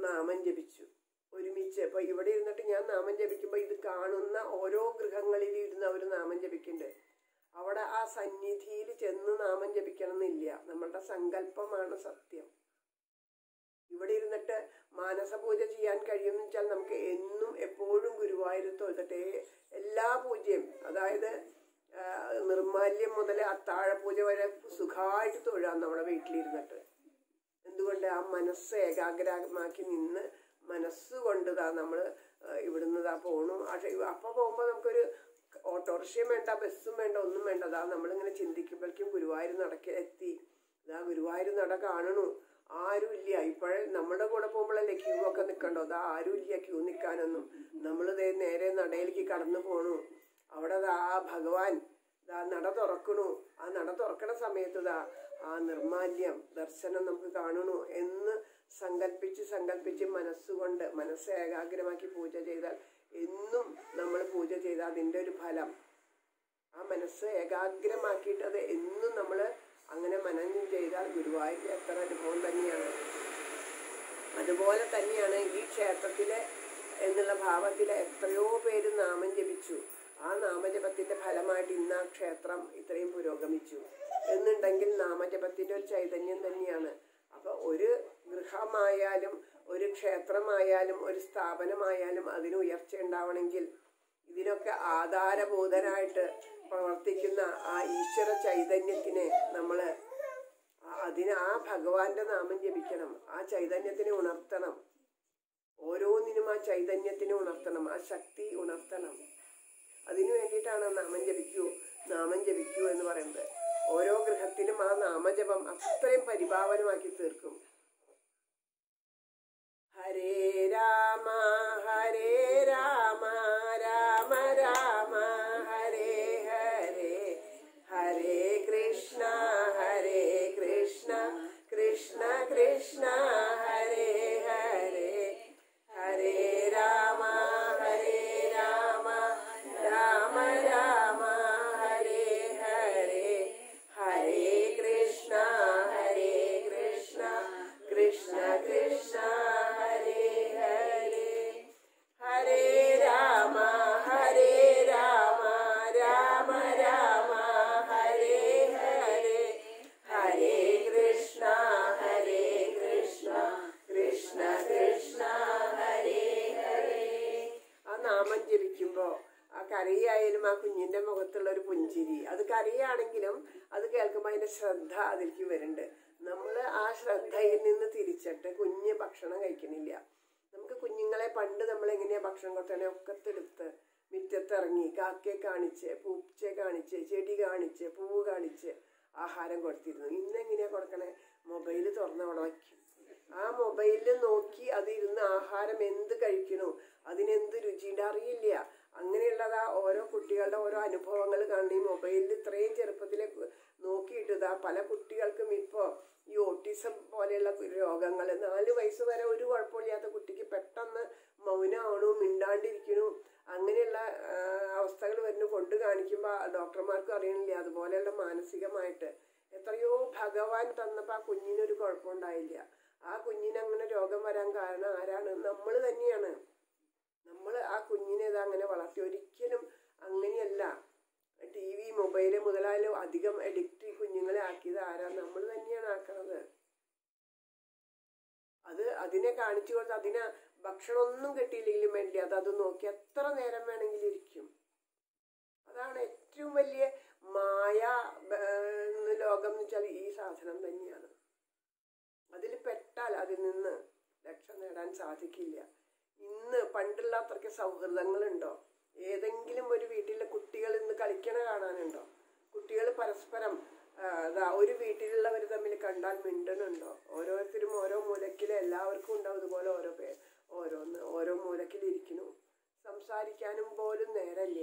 നാമം ജപിച്ചു ഒരുമിച്ച് ഇപ്പൊ ഇവിടെ ഇരുന്നിട്ട് ഞാൻ നാമം ജപിക്കുമ്പോൾ ഇത് കാണുന്ന ഓരോ ഗൃഹങ്ങളിൽ ഇരുന്ന് അവർ നാമം ജപിക്കുന്നുണ്ട് അവിടെ ആ സന്നിധിയിൽ ചെന്ന് നാമം ജപിക്കണം എന്നില്ല നമ്മളുടെ സങ്കല്പമാണ് സത്യം ഇവിടെ ഇരുന്നിട്ട് മാനസപൂജ ചെയ്യാൻ കഴിയുമെന്ന് വെച്ചാൽ നമുക്ക് എന്നും എപ്പോഴും ഗുരുവായൂർ തൊഴുതട്ടെ എല്ലാ പൂജയും അതായത് ആ, നിർമാല്യം മുതൽ അത്താഴ പൂജ വരെ സുഖമായിട്ട് തൊഴാം നമ്മുടെ വീട്ടിലിരുന്നിട്ട് എന്തുകൊണ്ട് ആ മനസ്സ് ഏകാഗ്രമാക്കി നിന്ന് മനസ്സുകൊണ്ട് താ നമ്മൾ ഇവിടുന്ന് താ പോണു പക്ഷെ അപ്പോൾ പോകുമ്പോൾ നമുക്കൊരു ഓട്ടോറിക്ഷയും വേണ്ട ബസ്സും വേണ്ട ഒന്നും വേണ്ട അതാ നമ്മളിങ്ങനെ ചിന്തിക്കുമ്പോഴേക്കും ഗുരുവായൂർ നടക്ക എത്തി ഇതാ ഗുരുവായൂർ നട കാണണു ആരും ഇല്ല ഇപ്പോഴേ നമ്മുടെ കൂടെ പോകുമ്പോഴല്ലേ ക്യൂ ഒക്കെ നിൽക്കണ്ടോ അതാ ആരും ഇല്ല ക്യൂ നിൽക്കാനൊന്നും നമ്മൾ നേരെ നടയിലേക്ക് കടന്നു പോണു അവിടെ ദാ ആ ഭഗവാൻ ദാ നട തുറക്കണു ആ നട തുറക്കണ സമയത്ത് ദാ ആ നിർമാല്യം ദർശനം നമുക്ക് കാണണു എന്ന് സങ്കല്പിച്ച് സങ്കല്പിച്ച് മനസ്സുകൊണ്ട് മനസ്സ് ഏകാഗ്രമാക്കി പൂജ ചെയ്താൽ എന്നും നമ്മൾ പൂജ ചെയ്താൽ അതിൻ്റെ ഒരു ഫലം ആ മനസ്സ് ഏകാഗ്രമാക്കിയിട്ട് അത് എന്നും നമ്മൾ അങ്ങനെ മനനം ചെയ്താൽ ഗുരുവായൂർ എത്ര അനുഭവം തന്നെയാണ് അതുപോലെ തന്നെയാണ് ഈ ക്ഷേത്രത്തിലെ എന്നുള്ള ഭാവത്തിലെ എത്രയോ പേര് നാമം ജപിച്ചു ആ നാമജപത്തിന്റെ ഫലമായിട്ട് ഇന്ന് ആ ക്ഷേത്രം ഇത്രയും പുരോഗമിച്ചു എന്നുണ്ടെങ്കിൽ നാമജപത്തിന്റെ ഒരു ചൈതന്യം തന്നെയാണ് അപ്പൊ ഒരു ഗൃഹമായാലും ഒരു ക്ഷേത്രമായാലും ഒരു സ്ഥാപനമായാലും അതിന് ഉയർച്ച ഉണ്ടാവണമെങ്കിൽ ഇതിനൊക്കെ ആധാരബോധനായിട്ട് പ്രവർത്തിക്കുന്ന ആ ഈശ്വര ചൈതന്യത്തിനെ നമ്മള് ആ- അതിന് ആ ഭഗവാന്റെ നാമം ജപിക്കണം ആ ചൈതന്യത്തിനെ ഉണർത്തണം ഓരോന്നിനും ആ ചൈതന്യത്തിനെ ഉണർത്തണം ആ ശക്തി ഉണർത്തണം അതിനു വേണ്ടിയിട്ടാണ് നാമം ജപിക്കൂ നാമം ജപിക്കൂ എന്ന് പറയുന്നത് ഓരോ ഗൃഹത്തിലും ആ നാമജപം അത്രയും പരിഭാവനമാക്കി തീർക്കും ഹരേ രാമ ഹരേ രാമ രാമ രാമ ഹരേ ഹരേ ഹരേ കൃഷ്ണ ഹരേ കൃഷ്ണ കൃഷ്ണ കൃഷ്ണ ഹരേ ഹരേ ഹരേ രാമ ഹരേ രാമ രാമ രാമ ഹരേ ഹരേ ഹരേ കൃഷ്ണ ഹരേ കൃഷ്ണ കൃഷ്ണ കൃഷ്ണ ഹരേ ഹരേ ഹരേ രാമ ഹരേ രാമ രാമ രാമ ഹരേ ഹരേ ഹരേ കൃഷ്ണ ഹരേ കൃഷ്ണ കൃഷ്ണ കൃഷ്ണ ഹരേ ഹരേ ആ നാമം ജപിക്കുമ്പോ ആ കരയായാലും ആ കുഞ്ഞിന്റെ മുഖത്തുള്ള ഒരു പുഞ്ചിരി അത് കരയാണെങ്കിലും അത് കേൾക്കുമ്പോൾ അതിന്റെ ശ്രദ്ധ അതിലേക്ക് വരുന്നുണ്ട് നമ്മൾ ആ ശ്രദ്ധയിൽ നിന്ന് തിരിച്ചിട്ട് കുഞ്ഞ് ഭക്ഷണം കഴിക്കണില്ല നമുക്ക് കുഞ്ഞുങ്ങളെ പണ്ട് നമ്മൾ എങ്ങനെയാ ഭക്ഷണം കൊടുത്തേ ഒക്കത്തെടുത്ത് മുറ്റത്തിറങ്ങി കാക്കയെ കാണിച്ച് പൂച്ചയെ കാണിച്ച് ചെടി കാണിച്ച് പൂവ് കാണിച്ച് ആഹാരം കൊടുത്തിരുന്നു ഇന്നെങ്ങനെയാ കൊടുക്കണേ മൊബൈൽ തുറന്ന് അവിടെ വയ്ക്കും ആ മൊബൈലിൽ നോക്കി അതിരുന്ന് ആഹാരം എന്ത് കഴിക്കണു അതിനെന്ത് രുചിയുടെ അറിയില്ല അങ്ങനെയുള്ളതാ ഓരോ കുട്ടികളുടെ ഓരോ അനുഭവങ്ങൾ കാണുന്ന ഈ മൊബൈലിൽ ഇത്രയും ചെറുപ്പത്തിലെ നോക്കിയിട്ടതാ പല കുട്ടികൾക്കും ഇപ്പോൾ ഈ ഓട്ടിസം പോലെയുള്ള രോഗങ്ങൾ നാല് വയസ്സ് വരെ ഒരു കുഴപ്പമില്ലാത്ത കുട്ടിക്ക് പെട്ടെന്ന് മൗനമാണു മിണ്ടാണ്ടിരിക്കണു അങ്ങനെയുള്ള അവസ്ഥകൾ വരുന്നു കൊണ്ട് കാണിക്കുമ്പോൾ ഡോക്ടർമാർക്കും അറിയണില്ല അതുപോലെയുള്ള മാനസികമായിട്ട് എത്രയോ ഭഗവാൻ തന്നപ്പോൾ ആ കുഞ്ഞിനൊരു കുഴപ്പമുണ്ടായില്ല ആ കുഞ്ഞിന് അങ്ങനെ രോഗം വരാൻ കാരണം ആരാണ് നമ്മൾ തന്നെയാണ് നമ്മൾ ആ കുഞ്ഞിനെ ഇത് അങ്ങനെ വളർത്തി ഒരിക്കലും അങ്ങനെയല്ല ടി വി മൊബൈല് മുതലായാലും അധികം എഡിക്റ്റ് കുഞ്ഞുങ്ങളെ ആക്കിയത് ആരാ നമ്മൾ തന്നെയാണ് ആക്കണത് അത് അതിനെ കാണിച്ചു കൊടുത്ത് അതിന് ഭക്ഷണമൊന്നും കിട്ടിയില്ലെങ്കിലും വേണ്ടി അത് അത് നോക്കി എത്ര നേരം വേണമെങ്കിലും ഇരിക്കും അതാണ് ഏറ്റവും വലിയ മായ ഏർ, ലോകം എന്ന് വെച്ചാൽ ഈ സാധനം തന്നെയാണ് അതിൽ പെട്ടാൽ അതിൽ നിന്ന് രക്ഷ നേടാൻ സാധിക്കില്ല ഇന്ന് പണ്ടുള്ള അത്രയ്ക്ക് സൗഹൃദങ്ങളുണ്ടോ ഏതെങ്കിലും ഒരു വീട്ടിലെ കുട്ടികൾ ഇന്ന് കളിക്കണ കാണാനുണ്ടോ കുട്ടികൾ പരസ്പരം ആ, ദാ ഒരു വീട്ടിലുള്ളവർ തമ്മിൽ കണ്ടാൽ മിണ്ടണുണ്ടോ ഓരോരുത്തരും ഓരോ മൂലക്കിൽ എല്ലാവർക്കും ഉണ്ടാവും ഇതുപോലെ ഓരോ പേർ ഓരോന്ന് ഓരോ മൂലക്കിൽ ഇരിക്കണു സംസാരിക്കാനും പോലും നേരമില്ല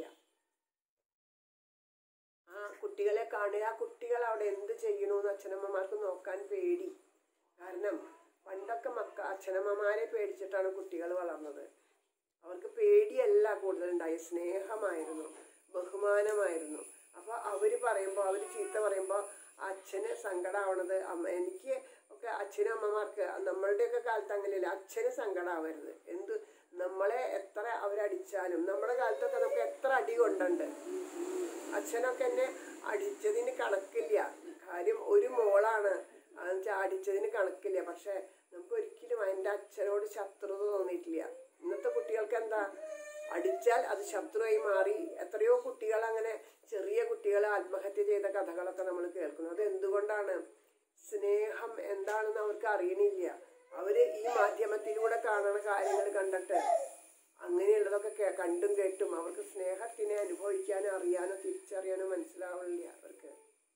ആ കുട്ടികളെ കാണുക ആ കുട്ടികൾ അവിടെ എന്ത് ചെയ്യണമെന്ന് അച്ഛനമ്മമാർക്ക് നോക്കാൻ പേടി കാരണം പണ്ടൊക്കെ മക്ക അച്ഛനമ്മമാരെ പേടിച്ചിട്ടാണ് കുട്ടികൾ വളർന്നത് അവർക്ക് പേടിയല്ല കൂടുതലുണ്ടായി സ്നേഹമായിരുന്നു ബഹുമാനമായിരുന്നു അപ്പൊ അവര് പറയുമ്പോൾ അവര് ചീത്ത പറയുമ്പോൾ അച്ഛന് സങ്കടമാവണത് അമ്മ എനിക്ക് ഒക്കെ അച്ഛനമ്മമാർക്ക് നമ്മളുടെയൊക്കെ കാലത്ത് അങ്ങനെയല്ല അച്ഛന് സങ്കടമാവരുത് എന്ത് നമ്മളെ എത്ര അവരടിച്ചാലും നമ്മുടെ കാലത്തൊക്കെ നമുക്ക് എത്ര അടി കൊണ്ടുണ്ട് അച്ഛനൊക്കെ എന്നെ അടിച്ചതിന് കണക്കില്ല കാര്യം ഒരു മോളാണ് എന്നുവെച്ചാൽ അടിച്ചതിന് കണക്കില്ല പക്ഷെ നമുക്ക് ഒരിക്കലും എൻ്റെ അച്ഛനോട് ശത്രുത തോന്നിയിട്ടില്ല ഇന്നത്തെ കുട്ടികൾക്ക് എന്താ അടിച്ചാൽ അത് ശത്രുവായി മാറി എത്രയോ കുട്ടികൾ അങ്ങനെ ചെറിയ കുട്ടികൾ ആത്മഹത്യ ചെയ്ത കഥകളൊക്കെ നമ്മൾ കേൾക്കുന്നു അത് എന്തുകൊണ്ടാണ് സ്നേഹം എന്താണെന്ന് അവർക്ക് അറിയണില്ല അവര് ഈ മാധ്യമത്തിലൂടെ കാണുന്ന കാര്യങ്ങൾ കണ്ടിട്ട് അങ്ങനെയുള്ളതൊക്കെ കേ- കണ്ടും കേട്ടും അവർക്ക് സ്നേഹത്തിനെ അനുഭവിക്കാനോ അറിയാനോ തിരിച്ചറിയാനോ മനസ്സിലാവില്ല അവർക്ക്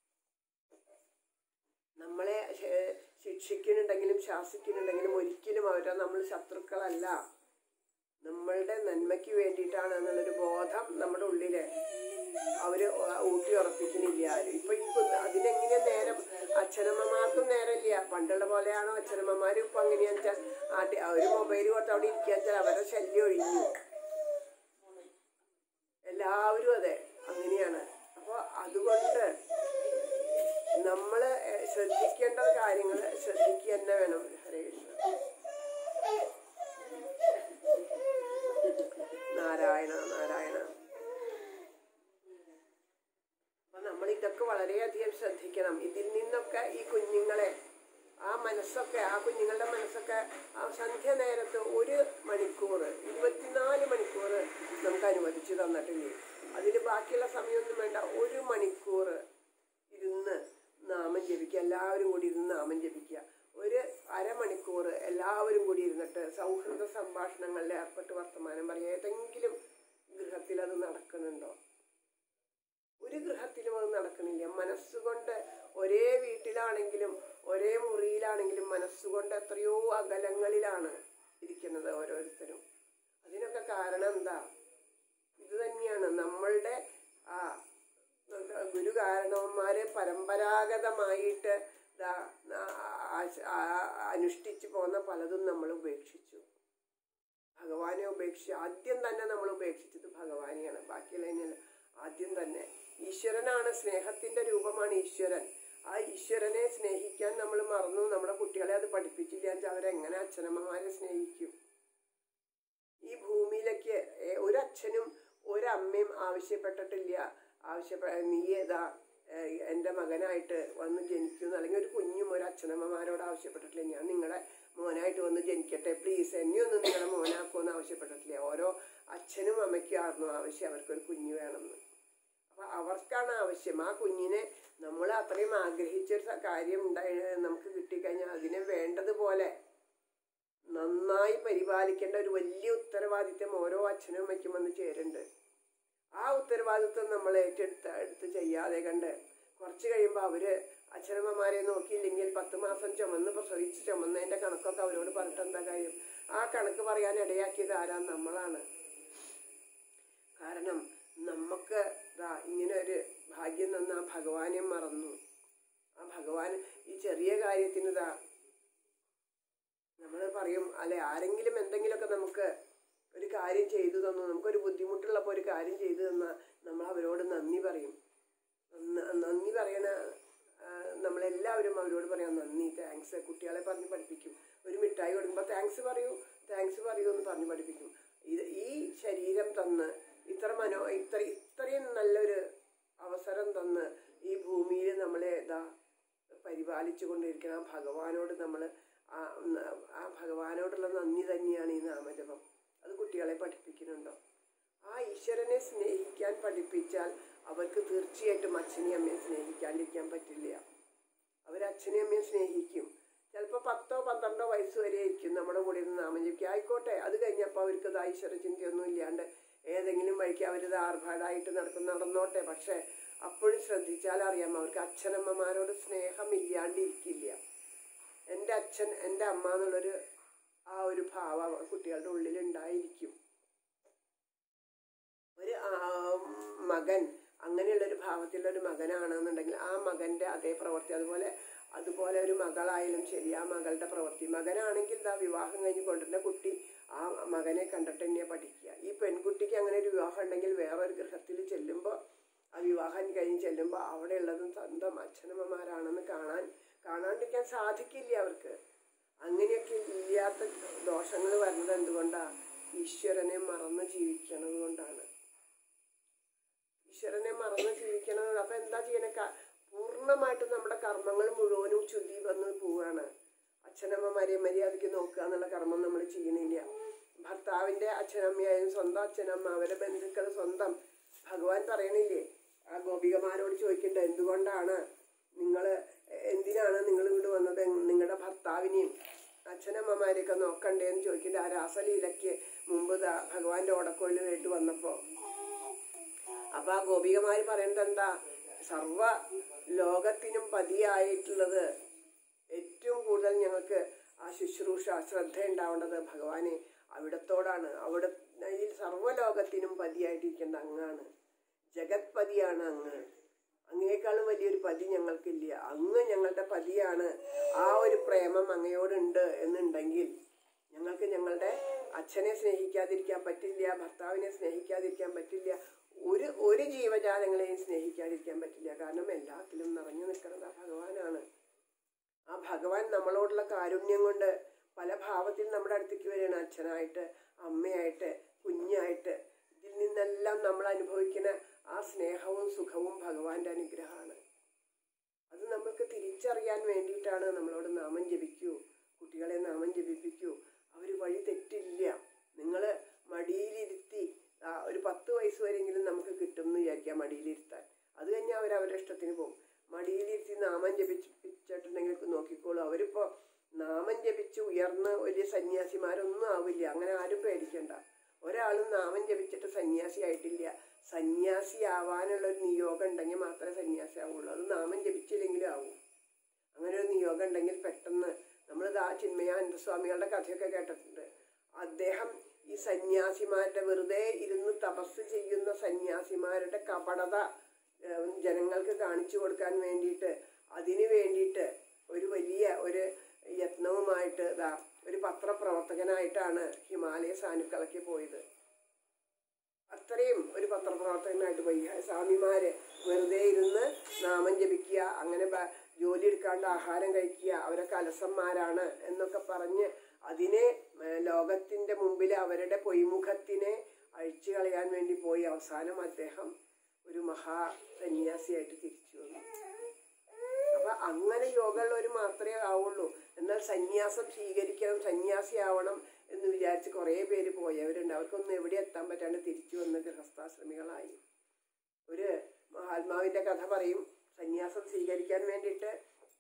നമ്മളെ ശ- ശിക്ഷിക്കുന്നുണ്ടെങ്കിലും ശാസിക്കുന്നുണ്ടെങ്കിലും ഒരിക്കലും അവരെ നമ്മൾ ശത്രുക്കളല്ല നമ്മളുടെ നന്മയ്ക്ക് വേണ്ടിയിട്ടാണ് എന്നുള്ളൊരു ബോധം നമ്മുടെ ഉള്ളില് അവര് ഊട്ടി ഉറപ്പിക്കുന്നില്ല ആരും ഇപ്പൊ ഈ കുഞ്ഞ് അതിനെങ്ങനെ നേരം അച്ഛനമ്മമാർക്കും നേരമില്ല പണ്ടുള്ള പോലെയാണോ അച്ഛനമ്മമാരും ഇപ്പൊ അങ്ങനെയാന്ന് വെച്ചാൽ ആട്ടി ഒരു മൊബൈൽ കൊടുത്ത് അവിടെ ഇരിക്കുക വെച്ചാൽ അവരുടെ ശല്യം ഒഴിഞ്ഞു എല്ലാവരും അതെ അങ്ങനെയാണ് അപ്പോൾ അതുകൊണ്ട് നമ്മൾ ശ്രദ്ധിക്കേണ്ട കാര്യങ്ങൾ ശ്രദ്ധിക്കുക തന്നെ വേണം ഹരേ കൃഷ്ണ നാരായണ നാരായണ അപ്പൊ നമ്മൾ ഇതൊക്കെ വളരെയധികം ശ്രദ്ധിക്കണം ഇതിൽ നിന്നൊക്കെ ഈ കുഞ്ഞുങ്ങളെ ആ മനസ്സൊക്കെ ആ കുഞ്ഞുങ്ങളുടെ മനസ്സൊക്കെ ആ സന്ധ്യ നേരത്ത് ഒരു മണിക്കൂർ ഇരുപത്തിനാല് മണിക്കൂർ നമുക്ക് അനുവദിച്ചു തന്നിട്ടില്ലേ അതിന് ബാക്കിയുള്ള സമയമൊന്നും വേണ്ട ഒരു മണിക്കൂർ ഇരുന്ന് നാമം ജപിക്കുക എല്ലാവരും കൂടി ഇരുന്ന് നാമം ജപിക്കുക ഒരു അരമണിക്കൂർ എല്ലാവരും കൂടി ഇരുന്നിട്ട് സൗഹൃദ സംഭാഷണങ്ങളിൽ ഏർപ്പെട്ട് വർത്തമാനം പറയുക ഏതെങ്കിലും ഗൃഹത്തിൽ അത് നടക്കുന്നുണ്ടോ ഒരു ഗൃഹത്തിലും അത് നടക്കണില്ല മനസ്സുകൊണ്ട് ഒരേ വീട്ടിലാണെങ്കിലും ഒരേ മുറിയിലാണെങ്കിലും മനസ്സുകൊണ്ട് എത്രയോ അകലങ്ങളിലാണ് ഇരിക്കുന്നത് ഓരോരുത്തരും അതിനൊക്കെ കാരണം എന്താ ഇത് തന്നെയാണ് നമ്മളുടെ ആ ഗുരു കാരണവന്മാരെ പരമ്പരാഗതമായിട്ട് ദാ ആ- ആ- അനുഷ്ഠിച്ചു പോന്ന പലതും നമ്മൾ ഉപേക്ഷിച്ചു ഭഗവാനെ ഉപേക്ഷിച്ച് ആദ്യം തന്നെ നമ്മൾ ഉപേക്ഷിച്ചത് ഭഗവാനെയാണ് ബാക്കിയുള്ളതിനല്ല ആദ്യം തന്നെ ഈശ്വരനാണ് സ്നേഹത്തിന്റെ രൂപമാണ് ഈശ്വരൻ ആ ഈശ്വരനെ സ്നേഹിക്കാൻ നമ്മൾ മറന്നു നമ്മുടെ കുട്ടികളെ അത് പഠിപ്പിച്ചില്ല എന്ന് വെച്ചാൽ അവരെങ്ങനെ അച്ഛനമ്മമാരെ സ്നേഹിക്കും ഈ ഭൂമിയിലേക്ക് ഏ- ഒരച്ഛനും ഒരമ്മയും ആവശ്യപ്പെട്ടിട്ടില്ല ആവശ്യപ്പെ നീ ഏതാ ഏഹ് എൻ്റെ മകനായിട്ട് വന്ന് ജനിക്കുന്നു അല്ലെങ്കിൽ ഒരു കുഞ്ഞും ഒരു അച്ഛനമ്മമാരോട് ആവശ്യപ്പെട്ടിട്ടില്ല ഞാൻ നിങ്ങളെ മോനായിട്ട് വന്ന് ജനിക്കട്ടെ പ്ലീസ് എന്നെ ഒന്ന് നിങ്ങളെ മോനാക്കുമെന്ന് ആവശ്യപ്പെട്ടിട്ടില്ല ഓരോ അച്ഛനും അമ്മയ്ക്കും ആയിരുന്നു ആവശ്യം അവർക്കൊരു കുഞ്ഞ് വേണമെന്ന് അപ്പൊ അവർക്കാണ് ആവശ്യം ആ കുഞ്ഞിനെ നമ്മൾ അത്രയും ആഗ്രഹിച്ചൊരു സ- കാര്യം ഉണ്ടായി നമുക്ക് കിട്ടിക്കഴിഞ്ഞാൽ അതിനെ വേണ്ടതുപോലെ നന്നായി പരിപാലിക്കേണ്ട ഒരു വലിയ ഉത്തരവാദിത്വം ഓരോ അച്ഛനും അമ്മയ്ക്കും വന്ന് ചേരുന്നുണ്ട് ആ ഉത്തരവാദിത്വം നമ്മൾ ഏറ്റെടുത്ത് എടുത്ത് ചെയ്യാതെ കണ്ട് കുറച്ച് കഴിയുമ്പോൾ അവര് അച്ഛനമ്മമാരെ നോക്കിയില്ലെങ്കിൽ പത്ത് മാസം ചുമന്ന് പ്രസവിച്ച് ചുമന്നതിന്റെ കണക്കൊക്കെ അവരോട് പറഞ്ഞിട്ട് എന്താ കാര്യം ആ കണക്ക് പറയാൻ ഇടയാക്കിയത് ആരാ നമ്മളാണ് കാരണം നമുക്ക് ദാ ഇങ്ങനെ ഒരു ഭാഗ്യം തന്ന ആ ഭഗവാനെ മറന്നു ആ ഭഗവാൻ ഈ ചെറിയ കാര്യത്തിന് ദാ നമ്മൾ പറയും അല്ലെ ആരെങ്കിലും എന്തെങ്കിലുമൊക്കെ നമുക്ക് ഒരു കാര്യം ചെയ്തു തന്നു നമുക്കൊരു ബുദ്ധിമുട്ടുള്ളപ്പോൾ ഒരു കാര്യം ചെയ്തു തന്നാൽ നമ്മൾ അവരോട് നന്ദി പറയും ന- നന്ദി പറയണ ആ, നമ്മളെല്ലാവരും അവരോട് പറയാം നന്ദി താങ്ക്സ് കുട്ടികളെ പറഞ്ഞ് പഠിപ്പിക്കും ഒരു മിഠായി കൊടുക്കുമ്പോൾ താങ്ക്സ് പറയൂ താങ്ക്സ് പറയൂ എന്ന് പറഞ്ഞ് പഠിപ്പിക്കും ഇത് ഈ ശരീരം തന്ന് ഇത്ര മനോ ഇത്ര ഇത്രയും നല്ലൊരു അവസരം തന്ന് ഈ ഭൂമിയിൽ നമ്മളെ ഇതാ പരിപാലിച്ചു കൊണ്ടിരിക്കണം ആ ഭഗവാനോട് നമ്മൾ ആ ന- ആ ഭഗവാനോടുള്ള നന്ദി തന്നെയാണ് ഈ നാമജപം അത് കുട്ടികളെ പഠിപ്പിക്കുന്നുണ്ടോ ആ ഈശ്വരനെ സ്നേഹിക്കാൻ പഠിപ്പിച്ചാൽ അവർക്ക് തീർച്ചയായിട്ടും അച്ഛനെയും അമ്മയും സ്നേഹിക്കാണ്ടിരിക്കാൻ പറ്റില്ല അവർ അച്ഛനെയും അമ്മയും സ്നേഹിക്കും ചിലപ്പോൾ പത്തോ പന്ത്രണ്ടോ വയസ്സ് വരെ ആയിരിക്കും നമ്മുടെ കൂടെ ഇരുന്ന് നാമം ജപിക്കുക ആയിക്കോട്ടെ അത് കഴിഞ്ഞപ്പോൾ അവർക്ക് ഇത് ഈശ്വര ചിന്തയൊന്നും ഇല്ലാണ്ട് ഏതെങ്കിലും വഴിക്ക് അവരിത് ആർഭാടായിട്ട് നടക്കുന്ന നടന്നോട്ടെ പക്ഷെ അപ്പോഴും ശ്രദ്ധിച്ചാൽ അറിയാം അവർക്ക് അച്ഛനമ്മമാരോട് സ്നേഹം ഇല്ലാണ്ടിരിക്കില്ല എൻ്റെ അച്ഛൻ എൻ്റെ അമ്മ എന്നുള്ളൊരു ആ ഒരു ഭാവം കുട്ടികളുടെ ഉള്ളിൽ ഉണ്ടായിരിക്കും ഒരു ആ, മകൻ അങ്ങനെയുള്ള ഒരു ഭാവത്തിലുള്ള ഒരു മകനാണെന്നുണ്ടെങ്കിൽ ആ മകന്റെ അതേ പ്രവൃത്തി അതുപോലെ അതുപോലെ ഒരു മകളായാലും ശരി ആ മകളുടെ പ്രവൃത്തി മകനാണെങ്കിൽ ഇതാ വിവാഹം കഴിഞ്ഞ് കൊണ്ടുവരുന്ന കുട്ടി ആ മകനെ കണ്ടിട്ട് തന്നെ പഠിക്കുക ഈ പെൺകുട്ടിക്ക് അങ്ങനെ ഒരു വിവാഹം ഉണ്ടെങ്കിൽ വേറൊരു ഗൃഹത്തിൽ ചെല്ലുമ്പോൾ ആ വിവാഹം കഴിഞ്ഞ് ചെല്ലുമ്പോൾ അവിടെ ഉള്ളതും സ്വന്തം അച്ഛനമ്മമാരാണെന്ന് കാണാൻ കാണാണ്ടിരിക്കാൻ സാധിക്കില്ല അവർക്ക് അങ്ങനെയൊക്കെ ഇല്ലാത്ത ദോഷങ്ങൾ വരുന്നത് എന്തുകൊണ്ടാ ഈശ്വരനെ മറന്ന് ജീവിക്കണത് കൊണ്ടാണ് ഈശ്വരനെ മറന്ന് ജീവിക്കണത് അപ്പൊ എന്താ ചെയ്യണേ ക- പൂർണ്ണമായിട്ടും നമ്മുടെ കർമ്മങ്ങൾ മുഴുവനും ചുതി വന്ന് പോവാണ് അച്ഛനമ്മമാരെ മര്യാദയ്ക്ക് നോക്കുക എന്നുള്ള കർമ്മം നമ്മൾ ചെയ്യണില്ല ഭർത്താവിന്റെ അച്ഛനമ്മയായാലും സ്വന്തം അച്ഛനമ്മ അവരെ ബന്ധുക്കൾ സ്വന്തം ഭഗവാൻ പറയണില്ലേ ആ ഗോപികമാരോട് ചോദിക്കണ്ട എന്തുകൊണ്ടാണ് നിങ്ങൾ എന്തിനാണ് നിങ്ങൾ ഇവിടെ വന്നത് നിങ്ങളുടെ ഭർത്താവിനെയും അച്ഛനമ്മമാരെയൊക്കെ നോക്കണ്ടേന്ന് ചോദിക്കണ്ട ആ രാസലീലയ്ക്ക് മുമ്പ് ദാ ഭഗവാന്റെ ഓടക്കോയിൽ കേട്ട് വന്നപ്പോ അപ്പൊ ആ ഗോപികമാര് പറയുന്നത് എന്താ സർവ ലോകത്തിനും പതിയായിട്ടുള്ളത് ഏറ്റവും കൂടുതൽ ഞങ്ങൾക്ക് ആ ശുശ്രൂഷ ശ്രദ്ധ ഉണ്ടാവേണ്ടത് ഭഗവാനെ അവിടത്തോടാണ് അവിടെ ഈ സർവ്വലോകത്തിനും പതിയായിട്ടിരിക്കേണ്ട അങ്ങാണ് ജഗത്പതിയാണ് അങ്ങ് അങ്ങേക്കാളും വലിയൊരു പതി ഞങ്ങൾക്കില്ല അങ്ങ് ഞങ്ങളുടെ പതിയാണ് ആ ഒരു പ്രേമം അങ്ങയോടുണ്ട് എന്നുണ്ടെങ്കിൽ ഞങ്ങൾക്ക് ഞങ്ങളുടെ അച്ഛനെ സ്നേഹിക്കാതിരിക്കാൻ പറ്റില്ല ഭർത്താവിനെ സ്നേഹിക്കാതിരിക്കാൻ പറ്റില്ല ഒരു ഒരു ജീവജാലങ്ങളെയും സ്നേഹിക്കാതിരിക്കാൻ പറ്റില്ല കാരണം എല്ലാത്തിലും നിറഞ്ഞു നിൽക്കുന്നത് ആ ഭഗവാനാണ് ആ ഭഗവാൻ നമ്മളോടുള്ള കാരുണ്യം കൊണ്ട് പല ഭാവത്തിൽ നമ്മുടെ അടുത്തേക്ക് വരികയാണ് അച്ഛനായിട്ട് അമ്മയായിട്ട് കുഞ്ഞായിട്ട് ഇതിൽ നിന്നെല്ലാം നമ്മൾ അനുഭവിക്കുന്ന ആ സ്നേഹവും സുഖവും ഭഗവാന്റെ അനുഗ്രഹമാണ് അത് നമ്മൾക്ക് തിരിച്ചറിയാൻ വേണ്ടിയിട്ടാണ് നമ്മളോട് നാമം ജപിക്കൂ കുട്ടികളെ നാമം ജപിപ്പിക്കൂ അവർ വഴി തെറ്റില്ല നിങ്ങൾ മടിയിലിരുത്തി ആ, ഒരു പത്ത് വയസ്സ് വരെയെങ്കിലും നമുക്ക് കിട്ടും എന്ന് വിചാരിക്കാം മടിയിലിരുത്താൻ അത് കഴിഞ്ഞാൽ അവർ അവരുടെ ഇഷ്ടത്തിന് പോകും മടിയിലിരുത്തി നാമം ജപിച്ചിട്ടുണ്ടെങ്കിൽ നോക്കിക്കോളൂ അവരിപ്പോ നാമം ജപിച്ച് ഉയർന്ന് വലിയ സന്യാസിമാരൊന്നും ആവില്ല അങ്ങനെ ആരും പേടിക്കണ്ട ഒരാളും നാമം ജപിച്ചിട്ട് സന്യാസി ആയിട്ടില്ല സന്യാസി ആവാനുള്ള ഒരു നിയോഗം ഉണ്ടെങ്കിൽ മാത്രമേ സന്യാസി ആവുള്ളൂ അത് നാമം ജപിച്ചില്ലെങ്കിലും ആവും അങ്ങനെ ഒരു നിയോഗം ഉണ്ടെങ്കിൽ പെട്ടെന്ന് നമ്മൾ ആ ചിന്മയാനന്ദ സ്വാമികളുടെ കഥയൊക്കെ കേട്ടിട്ടുണ്ട് അദ്ദേഹം ഈ സന്യാസിമാരുടെ വെറുതെ ഇരുന്ന് തപസ് ചെയ്യുന്ന സന്യാസിമാരുടെ കപടത ഏഹ്, ജനങ്ങൾക്ക് കാണിച്ചു കൊടുക്കാൻ വേണ്ടിയിട്ട് അതിനു വേണ്ടിയിട്ട് ഒരു വലിയ ഒരു യത്നവുമായിട്ട് ഇതാ ഒരു പത്രപ്രവർത്തകനായിട്ടാണ് ഹിമാലയ സാനുക്കളൊക്കെ പോയത് അത്രയും ഒരു പത്രപ്രവർത്തകനായിട്ട് പോയി സ്വാമിമാര് വെറുതെ ഇരുന്ന് നാമം ജപിക്കുക അങ്ങനെ ബ- ജോലി എടുക്കാണ്ട് ആഹാരം കഴിക്കുക അവരൊക്കെ അലസന്മാരാണ് എന്നൊക്കെ പറഞ്ഞ് അതിനെ ഏർ, ലോകത്തിന്റെ മുമ്പിൽ അവരുടെ പൊയ്മുഖത്തിനെ അഴിച്ചു കളയാൻ വേണ്ടി പോയി അവസാനം അദ്ദേഹം ഒരു മഹാ സന്യാസിയായിട്ട് തിരിച്ചു വന്നു അപ്പൊ അങ്ങനെ യോഗമുള്ളവർ മാത്രമേ ആവുള്ളൂ എന്നാൽ സന്യാസം സ്വീകരിക്കണം സന്യാസിയാവണം എന്ന് വിചാരിച്ച് കുറേ പേര് പോയവരുണ്ട് അവർക്കൊന്നും എവിടെ എത്താൻ പറ്റാണ്ട് തിരിച്ചു വന്ന് ഗൃഹസ്ഥാശ്രമികളായി ഒരു മഹാത്മാവിന്റെ കഥ പറയും സന്യാസം സ്വീകരിക്കാൻ വേണ്ടിയിട്ട്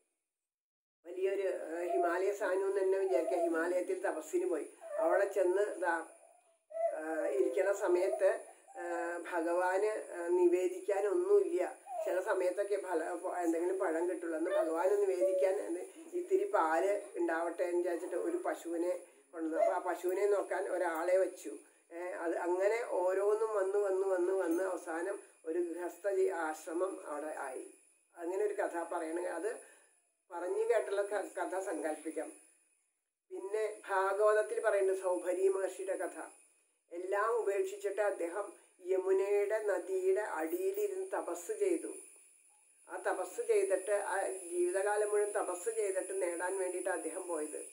വലിയൊരു ആ, ഹിമാലയ സാനു എന്ന് തന്നെ വിചാരിക്കുക ഹിമാലയത്തിൽ തപസ്സിന് പോയി അവിടെ ചെന്ന് ഇതാ ആ, ഇരിക്കണ സമയത്ത് ആ, ഭഗവാന് ആ, നിവേദിക്കാൻ ഒന്നുമില്ല ചില സമയത്തൊക്കെ ഫല എന്തെങ്കിലും പഴം കിട്ടുള്ളൂ അന്ന് ഭഗവാന് നിവേദിക്കാൻ എന്ത് ഇത്തിരി പാല് ഉണ്ടാവട്ടെ എന്ന് വിചാരിച്ചിട്ട് ഒരു പശുവിനെ കൊണ്ടുവന്നു അപ്പൊ ആ പശുവിനെ നോക്കാൻ ഒരാളെ വെച്ചു ഏഹ് അത് അങ്ങനെ ഓരോന്നും വന്ന് വന്ന് വന്ന് വന്ന് അവസാനം ഒരു ഗൃഹസ്ഥ ജീ- ആശ്രമം അവിടെ ആയി അങ്ങനെ ഒരു കഥ പറയണെങ്കിൽ അത് പറഞ്ഞു കേട്ടുള്ള ക- കഥ സങ്കല്പിക്കാം പിന്നെ ഭാഗവതത്തിൽ പറയുന്നുണ്ട് സൗഭരി മഹർഷിയുടെ കഥ എല്ലാം ഉപേക്ഷിച്ചിട്ട് അദ്ദേഹം യമുനയുടെ നദിയുടെ അടിയിലിരുന്ന് തപസ് ചെയ്തു ആ തപസ് ചെയ്തിട്ട് ആ ജീവിതകാലം മുഴുവൻ തപസ് ചെയ്തിട്ട് നേടാൻ വേണ്ടിയിട്ട് അദ്ദേഹം പോയത്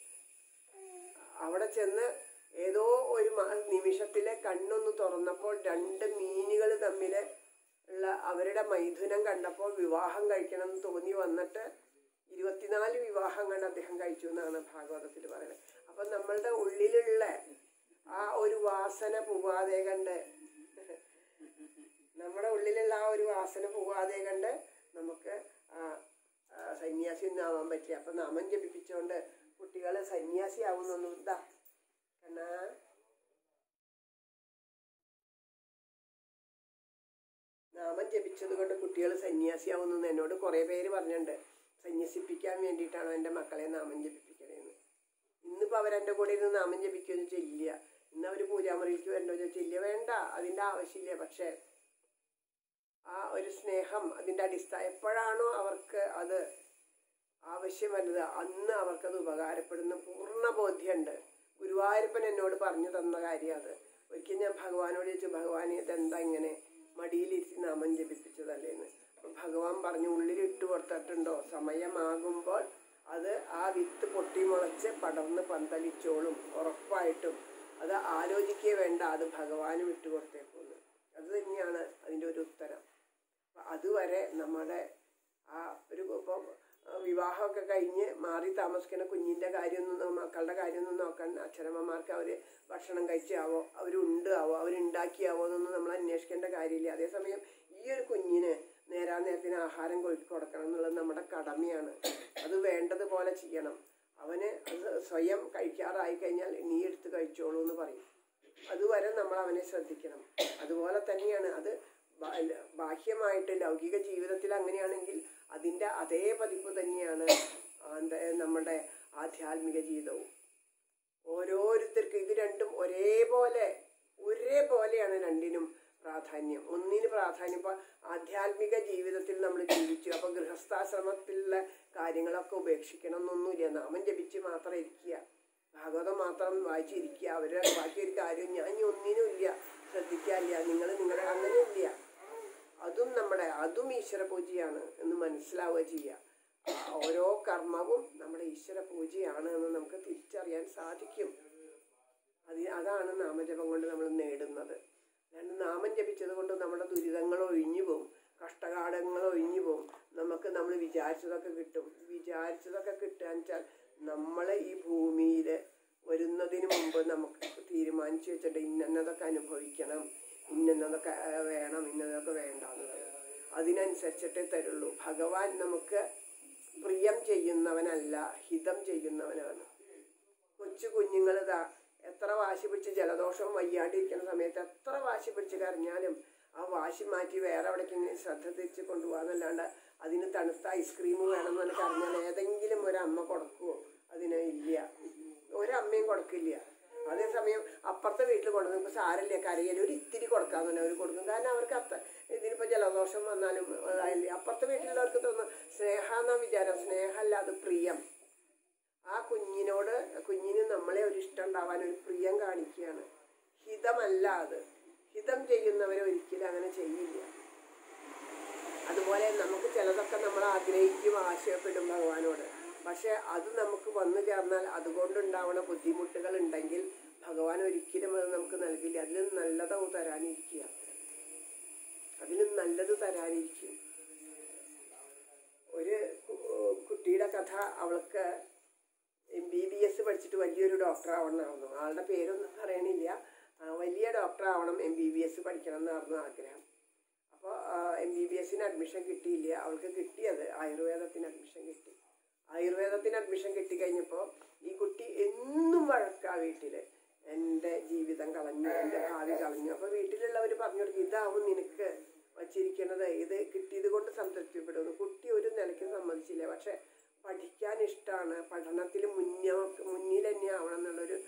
അവിടെ ചെന്ന് ഏതോ ഒരു മ- നിമിഷത്തിലെ കണ്ണൊന്ന് തുറന്നപ്പോൾ രണ്ട് മീനുകൾ തമ്മിൽ ഉള്ള അവരുടെ മൈഥുനം കണ്ടപ്പോൾ വിവാഹം കഴിക്കണം എന്ന് തോന്നി വന്നിട്ട് ഇരുപത്തിനാല് വിവാഹം കണ്ട് അദ്ദേഹം കഴിച്ചു എന്നാണ് ഭാഗവതത്തിൽ പറയുന്നത് അപ്പൊ നമ്മളുടെ ഉള്ളിലുള്ള ആ ഒരു വാസന പോവാതെ കണ്ട് നമ്മുടെ ഉള്ളിലുള്ള ആ ഒരു വാസന പോവാതെ കണ്ട് നമുക്ക് ആ ആ, സന്യാസി ഒന്നും ആവാൻ പറ്റില്ല അപ്പൊ നാമം ജപിപ്പിച്ചോണ്ട് കുട്ടികള് സന്യാസി ആവുന്നൊന്നും ഇതാ കണ്ണാ നാമം ജപിച്ചത് കൊണ്ട് കുട്ടികൾ സന്യാസിയാവുന്നു എന്നോട് കുറെ പേര് പറഞ്ഞിട്ടുണ്ട് സന്യസിപ്പിക്കാൻ വേണ്ടിയിട്ടാണ് എൻ്റെ മക്കളെ നാമം ജപിപ്പിക്കണേന്ന് ഇന്നിപ്പോ അവരെന്റെ കൂടെ ഇരുന്ന് നാമം ജപിക്കുമെന്ന് വെച്ചാൽ ഇല്ല ഇന്ന് അവര് പൂജാമുറിയിലേക്ക് വരണ്ടോ ചോദിച്ചാൽ ഇല്ല വേണ്ട അതിന്റെ ആവശ്യമില്ല പക്ഷെ ആ ഒരു സ്നേഹം അതിന്റെ അടിസ്ഥാനം എപ്പോഴാണോ അവർക്ക് അത് ആവശ്യം വരുന്നത് അന്ന് അവർക്കത് ഉപകാരപ്പെടുന്ന പൂർണ്ണ ബോധ്യമുണ്ട് ഗുരുവായൂരപ്പൻ എന്നോട് പറഞ്ഞു തന്ന കാര്യം അത് ഒരിക്കൽ ഞാൻ ഭഗവാനോട് ചോദിച്ചു ഭഗവാനെ ഇതെന്താ ഇങ്ങനെ മടിയിലിരുത്തി നാമം ജപിപ്പിച്ചതല്ലേന്ന് അപ്പൊ ഭഗവാൻ പറഞ്ഞു ഉള്ളിലിട്ട് കൊടുത്തിട്ടുണ്ടോ സമയമാകുമ്പോൾ അത് ആ വിത്ത് പൊട്ടിമുളച്ച് പടർന്ന് പന്തലിച്ചോളും ഉറപ്പായിട്ടും അത് ആലോചിക്കേ വേണ്ട അത് ഭഗവാന് വിട്ടുകൊടുത്തേക്കുന്നു അത് തന്നെയാണ് അതിൻ്റെ ഒരു ഉത്തരം അപ്പൊ അതുവരെ നമ്മുടെ ആ ഒരു ഇപ്പം വിവാഹമൊക്കെ കഴിഞ്ഞ് മാറി താമസിക്കുന്ന കുഞ്ഞിൻ്റെ കാര്യമൊന്നും മക്കളുടെ കാര്യമൊന്നും നോക്കാൻ അച്ഛനമ്മമാർക്ക് അവർ ഭക്ഷണം കഴിച്ചാവോ അവരുണ്ട് ആവോ അവരുണ്ടാക്കിയാവോ എന്നൊന്നും നമ്മൾ അന്വേഷിക്കേണ്ട കാര്യമില്ല അതേസമയം ഈ ഒരു കുഞ്ഞിന് നേരാ നേരത്തിന് ആഹാരം കൊ- കൊടുക്കണം എന്നുള്ളത് നമ്മുടെ കടമയാണ് അത് വേണ്ടതുപോലെ ചെയ്യണം അവന് അത് സ്വയം കഴിക്കാറായി കഴിഞ്ഞാൽ നീ എടുത്ത് കഴിച്ചോളൂ എന്ന് പറയും അതുവരെ നമ്മൾ അവനെ ശ്രദ്ധിക്കണം അതുപോലെ തന്നെയാണ് അത് ബാ- ബാഹ്യമായിട്ട് ലൗകിക ജീവിതത്തിൽ അങ്ങനെയാണെങ്കിൽ അതിൻ്റെ അതേ പതിപ്പ് തന്നെയാണ് ആ, എന്താ, നമ്മുടെ ആധ്യാത്മിക ജീവിതവും ഓരോരുത്തർക്കും ഇത് രണ്ടും ഒരേപോലെ ഒരേപോലെയാണ് രണ്ടിനും പ്രാധാന്യം ഒന്നിന് പ്രാധാന്യം ഇപ്പൊ ആധ്യാത്മിക ജീവിതത്തിൽ നമ്മൾ ജീവിച്ചു അപ്പൊ ഗൃഹസ്ഥാശ്രമത്തിലുള്ള കാര്യങ്ങളൊക്കെ ഉപേക്ഷിക്കണം എന്നൊന്നുമില്ല നാമം ജപിച്ച് മാത്രം ഇരിക്കുക ഭാഗവതം മാത്രം വായിച്ചിരിക്കുക അവരുടെ ബാക്കി ഒരു കാര്യം ഞാൻ ഇനി ഒന്നിനും ഇല്ല ശ്രദ്ധിക്കാനില്ല നിങ്ങൾ നിങ്ങളുടെ അങ്ങനെയില്ല അതും നമ്മുടെ അതും ഈശ്വര പൂജയാണ് എന്ന് മനസ്സിലാവുക ചെയ്യുക ആ ഓരോ കർമ്മവും നമ്മുടെ ഈശ്വര പൂജയാണ് എന്ന് നമുക്ക് തിരിച്ചറിയാൻ സാധിക്കും അത് അതാണ് നാമജപം കൊണ്ട് നമ്മൾ നേടുന്നത് അല്ലാണ്ട് നാമം ജപിച്ചത് കൊണ്ട് നമ്മുടെ ദുരിതങ്ങൾ ഒഴിഞ്ഞു പോകും കഷ്ടകാലങ്ങൾ ഒഴിഞ്ഞു പോകും നമുക്ക് നമ്മൾ വിചാരിച്ചതൊക്കെ കിട്ടും വിചാരിച്ചതൊക്കെ കിട്ടുകയെന്ന് വെച്ചാൽ നമ്മൾ ഈ ഭൂമിയിൽ വരുന്നതിന് മുമ്പ് നമുക്ക് തീരുമാനിച്ചു വെച്ചിട്ട് ഇന്നതൊക്കെ അനുഭവിക്കണം ഇന്നതൊക്കെ ഏഹ്, വേണം ഇന്നതൊക്കെ വേണ്ടാന്നുള്ളത് അതിനനുസരിച്ചിട്ടേ തരുള്ളൂ ഭഗവാൻ നമുക്ക് പ്രിയം ചെയ്യുന്നവനല്ല ഹിതം ചെയ്യുന്നവനാണ് കൊച്ചു കുഞ്ഞുങ്ങൾ ഇതാ എത്ര വാശി പിടിച്ച് ജലദോഷവും വയ്യാണ്ടിരിക്കുന്ന സമയത്ത് എത്ര വാശി പിടിച്ച് കരഞ്ഞാലും ആ വാശി മാറ്റി വേറെ എവിടേക്കെങ്കിലും ശ്രദ്ധ തിരിച്ച് കൊണ്ടുപോകാന്നല്ലാണ്ട് അതിന് തണുത്ത ഐസ്ക്രീം വേണമെന്ന് പറഞ്ഞ് കരഞ്ഞാൽ ഏതെങ്കിലും ഒരു അമ്മ കൊടുക്കുവോ അതിന് ഇല്ല ഒരമ്മയും കൊടുക്കില്ല അതേസമയം അപ്പുറത്തെ വീട്ടിൽ കൊണ്ടുവന്ന് സാരല്ല കരയൽ ഒരു ഇത്തിരി കൊടുക്കാന്ന് തന്നെ അവർ കൊടുക്കും കാരണം അവർക്ക് അത്ര ഇതിനിപ്പോൾ ജലദോഷം വന്നാലും അതായില്ലേ അപ്പുറത്തെ വീട്ടിലുള്ളവർക്ക് തോന്നും സ്നേഹ എന്നാ വിചാരം സ്നേഹമല്ല അത് പ്രിയം ആ കുഞ്ഞിനോട് കുഞ്ഞിന് നമ്മളെ ഒരു ഇഷ്ടം ഉണ്ടാവാൻ ഒരു പ്രിയം കാണിക്കുകയാണ് ഹിതമല്ല അത് ഹിതം ചെയ്യുന്നവരെ ഒരിക്കലും അങ്ങനെ ചെയ്യില്ല അതുപോലെ നമുക്ക് ചിലതൊക്കെ നമ്മൾ ആഗ്രഹിക്കും ആശയപ്പെടും ഭഗവാനോട് പക്ഷെ അത് നമുക്ക് വന്നു ചേർന്നാൽ അതുകൊണ്ടുണ്ടാവുന്ന ബുദ്ധിമുട്ടുകൾ ഉണ്ടെങ്കിൽ ഭഗവാൻ ഒരിക്കലും അത് നമുക്ക് നൽകില്ല അതിലും നല്ലതോ തരാനിരിക്കുക അതിലും നല്ലത് തരാനിരിക്കും ഒരു കു- കുട്ടിയുടെ കഥ അവൾക്ക് എം ബി ബി എസ് പഠിച്ചിട്ട് വലിയൊരു ഡോക്ടർ ആവണമെന്നായിരുന്നു ആളുടെ പേരൊന്നും പറയണില്ല ആ, വലിയ ഡോക്ടർ ആവണം എം ബി ബി എസ് പഠിക്കണം എന്നായിരുന്നു ആഗ്രഹം അപ്പോൾ എം ബി ബി എസിന് അഡ്മിഷൻ കിട്ടിയില്ല അവൾക്ക് കിട്ടിയത് ആയുർവേദത്തിന് അഡ്മിഷൻ കിട്ടി ആയുർവേദത്തിന് അഡ്മിഷൻ കിട്ടിക്കഴിഞ്ഞപ്പോൾ ഈ കുട്ടി എന്നും വഴക്കാ വീട്ടിൽ എൻ്റെ ജീവിതം കളഞ്ഞു എൻ്റെ ഭാവി കളഞ്ഞു അപ്പോൾ വീട്ടിലുള്ളവർ പറഞ്ഞു കൊടുക്കും ഇതാവും നിനക്ക് വച്ചിരിക്കുന്നത് ഇത് കിട്ടിയത് കൊണ്ട് സംതൃപ്തിപ്പെടുന്നു കുട്ടി ഒരു നിലയ്ക്ക് സമ്മതിച്ചില്ല പക്ഷെ പഠിക്കാൻ ഇഷ്ടമാണ് പഠനത്തിൽ മുന്നോ മുന്നിൽ തന്നെ ആവണം എന്നുള്ളൊരു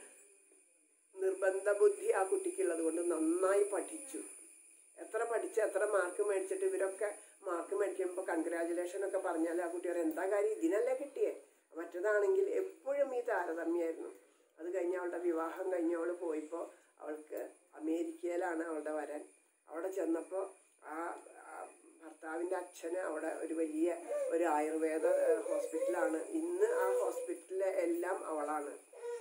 നിർബന്ധ ബുദ്ധി ആ കുട്ടിക്കുള്ളത് കൊണ്ട് നന്നായി പഠിച്ചു എത്ര പഠിച്ച് എത്ര മാർക്ക് മേടിച്ചിട്ട് ഇവരൊക്കെ മാർക്ക് മേടിക്കുമ്പോൾ കൺഗ്രാജുലേഷൻ ഒക്കെ പറഞ്ഞാൽ ആ കുട്ടി പറയും എന്താ കാര്യം ഇതിനല്ലേ കിട്ടിയേ മറ്റേതാണെങ്കിൽ എപ്പോഴും ഈ താരതമ്യമായിരുന്നു അത് കഴിഞ്ഞ് അവളുടെ വിവാഹം കഴിഞ്ഞ് അവൾ പോയപ്പോൾ അവൾക്ക് അമേരിക്കയിലാണ് അവളുടെ വരൻ അവിടെ ചെന്നപ്പോൾ ആ ആ ഭർത്താവിൻ്റെ അച്ഛന് അവിടെ ഒരു വലിയ ഒരു ആയുർവേദ ഏഹ്, ഹോസ്പിറ്റലാണ് ഇന്ന് ആ ഹോസ്പിറ്റലിലെ എല്ലാം അവളാണ്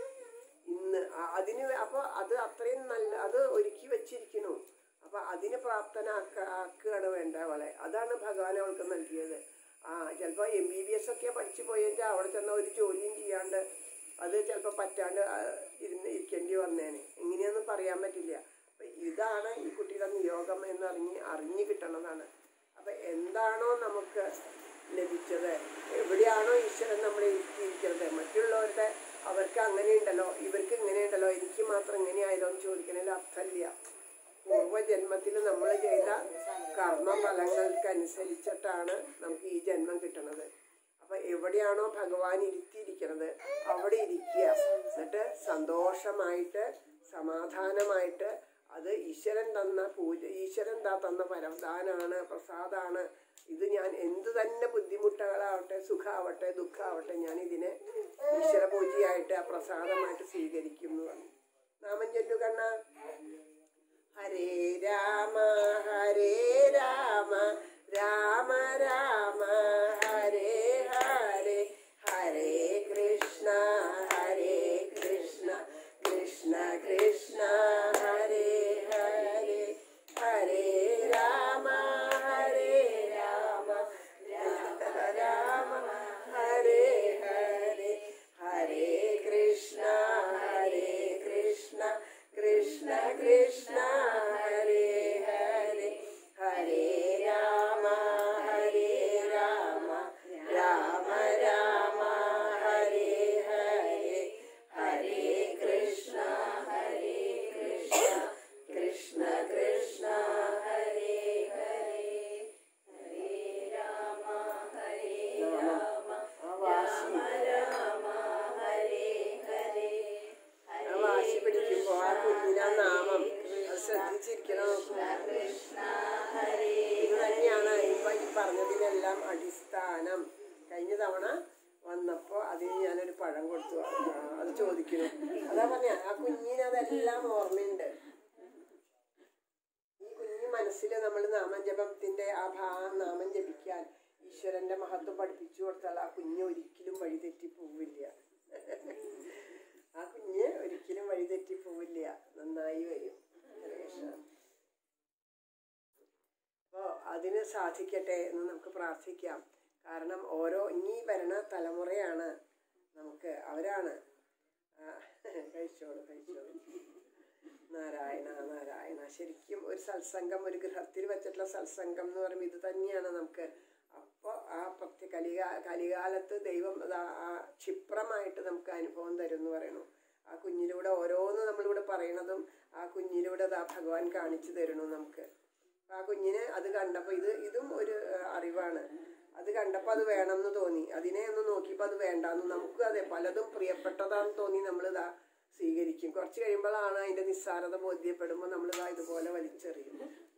ഇന്ന് അ- അതിന് അപ്പോൾ അത് അത്രയും നല്ല അത് ഒരുക്കി വെച്ചിരിക്കുന്നു അപ്പൊ അതിന് പ്രാപ്തനാക്ക ആക്കുകയാണ് വേണ്ട അവളെ അതാണ് ഭഗവാൻ അവൾക്ക് നൽകിയത് ആ ചിലപ്പോൾ എം ബി ബി എസ് ഒക്കെ പഠിച്ചു പോയെങ്കിൽ അവിടെ ചെന്ന ഒരു ജോലിയും ചെയ്യാണ്ട് അത് ചിലപ്പോൾ പറ്റാണ്ട് ആ, ഇരുന്ന് ഇരിക്കേണ്ടി വന്നേനെ എങ്ങനെയാന്ന് പറയാൻ പറ്റില്ല അപ്പൊ ഇതാണ് ഈ കുട്ടിയുടെ നിയോഗം എന്ന് അറിഞ്ഞ് അറിഞ്ഞു കിട്ടണതാണ് അപ്പൊ എന്താണോ നമുക്ക് ലഭിച്ചത് എവിടെയാണോ ഈശ്വരൻ നമ്മളെ ഇരുത്തിയിരിക്കുന്നത് മറ്റുള്ളവരുടെ അവർക്ക് അങ്ങനെയുണ്ടല്ലോ ഇവർക്ക് ഇങ്ങനെയുണ്ടല്ലോ എനിക്ക് മാത്രം ഇങ്ങനെയായല്ലോ എന്ന് ചോദിക്കണതിൽ അർത്ഥമില്ല പൂർവ്വജന്മത്തിൽ നമ്മൾ ചെയ്ത കർമ്മ ഫലങ്ങൾക്കനുസരിച്ചിട്ടാണ് നമുക്ക് ഈ ജന്മം കിട്ടുന്നത് അപ്പൊ എവിടെയാണോ ഭഗവാൻ ഇരുത്തിയിരിക്കുന്നത് അവിടെ ഇരിക്കുക എന്നിട്ട് സന്തോഷമായിട്ട് സമാധാനമായിട്ട് അത് ഈശ്വരൻ തന്ന പൂജ ഈശ്വരൻ താ തന്ന പരവദാനാണ് പ്രസാദാണ് ഇത് ഞാൻ എന്ത് തന്നെ ബുദ്ധിമുട്ടുകളാവട്ടെ സുഖാവട്ടെ ദുഃഖാവട്ടെ ഞാൻ ഇതിനെ ഈശ്വര പൂജയായിട്ട് ആ പ്രസാദമായിട്ട് സ്വീകരിക്കും എന്ന് പറഞ്ഞു നാമം ചൊല്ലു കണ്ണ ഹരേ രാമ ഹരേ രാമ രാമ രാമ ഹരേ ഹരേ ഹരേ ശ്രദ്ധിച്ചിരിക്കണം നോക്കൂ. ഇത് തന്നെയാണ് ഇപ്പൊ ഈ പറഞ്ഞതിനെല്ലാം അടിസ്ഥാനം കഴിഞ്ഞ തവണ വന്നപ്പോ അതിന് ഞാനൊരു പഴം കൊടുത്തു ആ, അത് ചോദിക്കുന്നു അതാ പറഞ്ഞ ആ കുഞ്ഞിന് അതെല്ലാം ഓർമ്മയുണ്ട് ഈ കുഞ്ഞു മനസ്സിൽ നമ്മൾ നാമജപത്തിന്റെ ആ ഭാഗം നാമം ജപിക്കാൻ ഈശ്വരന്റെ മഹത്വം പഠിപ്പിച്ചു കൊടുത്താൽ ആ കുഞ്ഞ് ഒരിക്കലും വഴിതെറ്റി പോവില്ല ആ കുഞ്ഞ് ഒരിക്കലും വഴിതെറ്റി പോവില്ല നന്നായി വരും ഹരേ കൃഷ്ണ. അപ്പോ അതിന് സാധിക്കട്ടെ എന്ന് നമുക്ക് പ്രാർത്ഥിക്കാം കാരണം ഓരോ ഇനി വരുന്ന തലമുറയാണ് നമുക്ക് അവരാണ് ആ, കഴിച്ചോളൂ കഴിച്ചോളൂ നാരായണ നാരായണ ശരിക്കും ഒരു സത്സംഗം ഒരു ഗൃഹത്തിൽ വെച്ചിട്ടുള്ള സത്സംഗം എന്ന് പറയുമ്പോൾ ഇത് തന്നെയാണ് നമുക്ക് അപ്പോൾ ആ പ്രത്യ കലികാ കലികാലത്ത് ദൈവം അത് ആ- ആ ക്ഷിപ്രമായിട്ട് നമുക്ക് അനുഭവം തരും എന്ന് പറയണു ആ കുഞ്ഞിലൂടെ ഓരോന്ന് നമ്മളിവിടെ പറയണതും ആ കുഞ്ഞിലൂടെ അത് ആ ഭഗവാൻ കാണിച്ചു തരണു നമുക്ക് അപ്പൊ ആ കുഞ്ഞിന് അത് കണ്ടപ്പോൾ ഇത് ഇതും ഒരു ആ, അറിവാണ് അത് കണ്ടപ്പോൾ അത് വേണമെന്ന് തോന്നി അതിനെ ഒന്ന് നോക്കിയപ്പോൾ അത് വേണ്ടാന്ന് നമുക്കും അതെ പലതും പ്രിയപ്പെട്ടതാണെന്ന് തോന്നി നമ്മളിതാ സ്വീകരിക്കും കുറച്ച് കഴിയുമ്പോഴാണ് അതിന്റെ നിസ്സാരത ബോധ്യപ്പെടുമ്പോൾ നമ്മളിതാ ഇതുപോലെ വലിച്ചെറിയും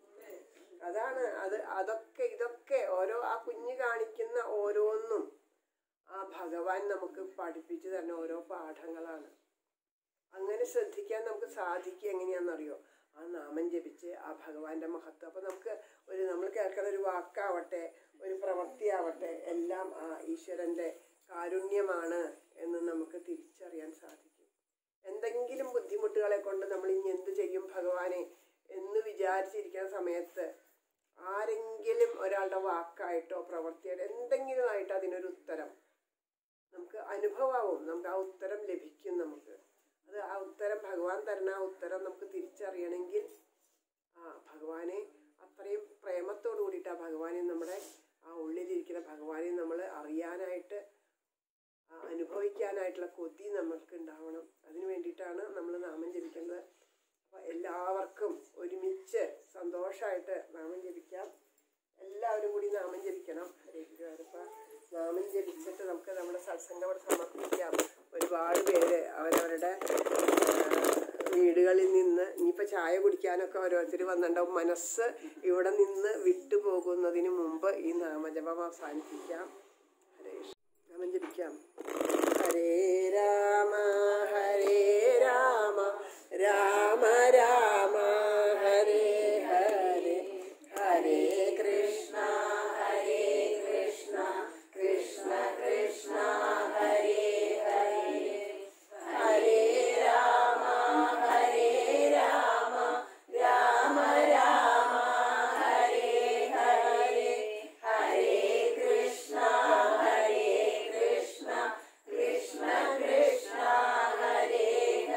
അതാണ് അത് അതൊക്കെ ഇതൊക്കെ ഓരോ ആ കുഞ്ഞ് കാണിക്കുന്ന ഓരോന്നും ആ ഭഗവാൻ നമുക്ക് പഠിപ്പിച്ചു തരുന്ന ഓരോ പാഠങ്ങളാണ് അങ്ങനെ ശ്രദ്ധിക്കാൻ നമുക്ക് സാധിക്കുക എങ്ങനെയാണെന്നറിയോ ആ നാമം ജപിച്ച് ആ ഭഗവാന്റെ മഹത്വം അപ്പൊ നമുക്ക് ഒരു നമ്മൾ കേൾക്കുന്ന ഒരു വാക്കാവട്ടെ ഒരു പ്രവൃത്തിയാവട്ടെ എല്ലാം ആ ഈശ്വരന്റെ കാരുണ്യമാണ് എന്ന് നമുക്ക് തിരിച്ചറിയാൻ സാധിക്കും എന്തെങ്കിലും ബുദ്ധിമുട്ടുകളെ കൊണ്ട് നമ്മൾ ഇനി എന്ത് ചെയ്യും ഭഗവാനെ എന്ന് വിചാരിച്ചിരിക്കുന്ന സമയത്ത് ആരെങ്കിലും ഒരാളുടെ വാക്കായിട്ടോ പ്രവൃത്തിയായിട്ടോ എന്തെങ്കിലും ആയിട്ട് അതിനൊരു ഉത്തരം നമുക്ക് അനുഭവമാവും നമുക്ക് ആ ഉത്തരം ലഭിക്കും നമുക്ക് അത് ആ ഉത്തരം ഭഗവാൻ തരുന്ന ആ ഉത്തരം നമുക്ക് തിരിച്ചറിയണമെങ്കിൽ ആ ഭഗവാനെ അത്രയും പ്രേമത്തോട് കൂടിയിട്ട് ആ ഭഗവാനെ നമ്മുടെ ആ ഉള്ളിലിരിക്കുന്ന ഭഗവാനെ നമ്മൾ അറിയാനായിട്ട് ആ അനുഭവിക്കാനായിട്ടുള്ള കൊതി നമ്മൾക്ക് ഉണ്ടാവണം അതിനു വേണ്ടിയിട്ടാണ് നമ്മൾ നാമം ജപിക്കുന്നത് അപ്പോൾ എല്ലാവർക്കും ഒരുമിച്ച് സന്തോഷമായിട്ട് നാമം ജപിക്കാം എല്ലാവരും കൂടി നാമം ജപിക്കണം ഹരേ ഗുരുവായൂരപ്പ നാമം ജപിച്ചിട്ട് നമുക്ക് നമ്മുടെ സത്സംഗം അവിടെ സമർപ്പിക്കാം ഒരുപാട് പേര് അവരവരുടെ ആ, വീടുകളിൽ നിന്ന് ഇനിയിപ്പോൾ ചായ കുടിക്കാനൊക്കെ ഓരോരുത്തർ വന്നിട്ടുണ്ടാവും മനസ്സ് ഇവിടെ നിന്ന് വിട്ടുപോകുന്നതിന് മുമ്പ് ഈ നാമജപം അവസാനിപ്പിക്കാം ഹരേ കൃഷ്ണ. നാമം ജപിക്കാം ഹരേ രാമ ഹരേ രാമ രാമ രാമ ഹരേ ഹരേ ഹരേ കൃഷ്ണ ഹരേ കൃഷ്ണ കൃഷ്ണ കൃഷ്ണ ഹരേ ഹരേ ഹരേ രാമ ഹരേ രാമ രാമ രാമ ഹരേ ഹരേ ഹരേ കൃഷ്ണ ഹരേ കൃഷ്ണ കൃഷ്ണ കൃഷ്ണ ഹരേ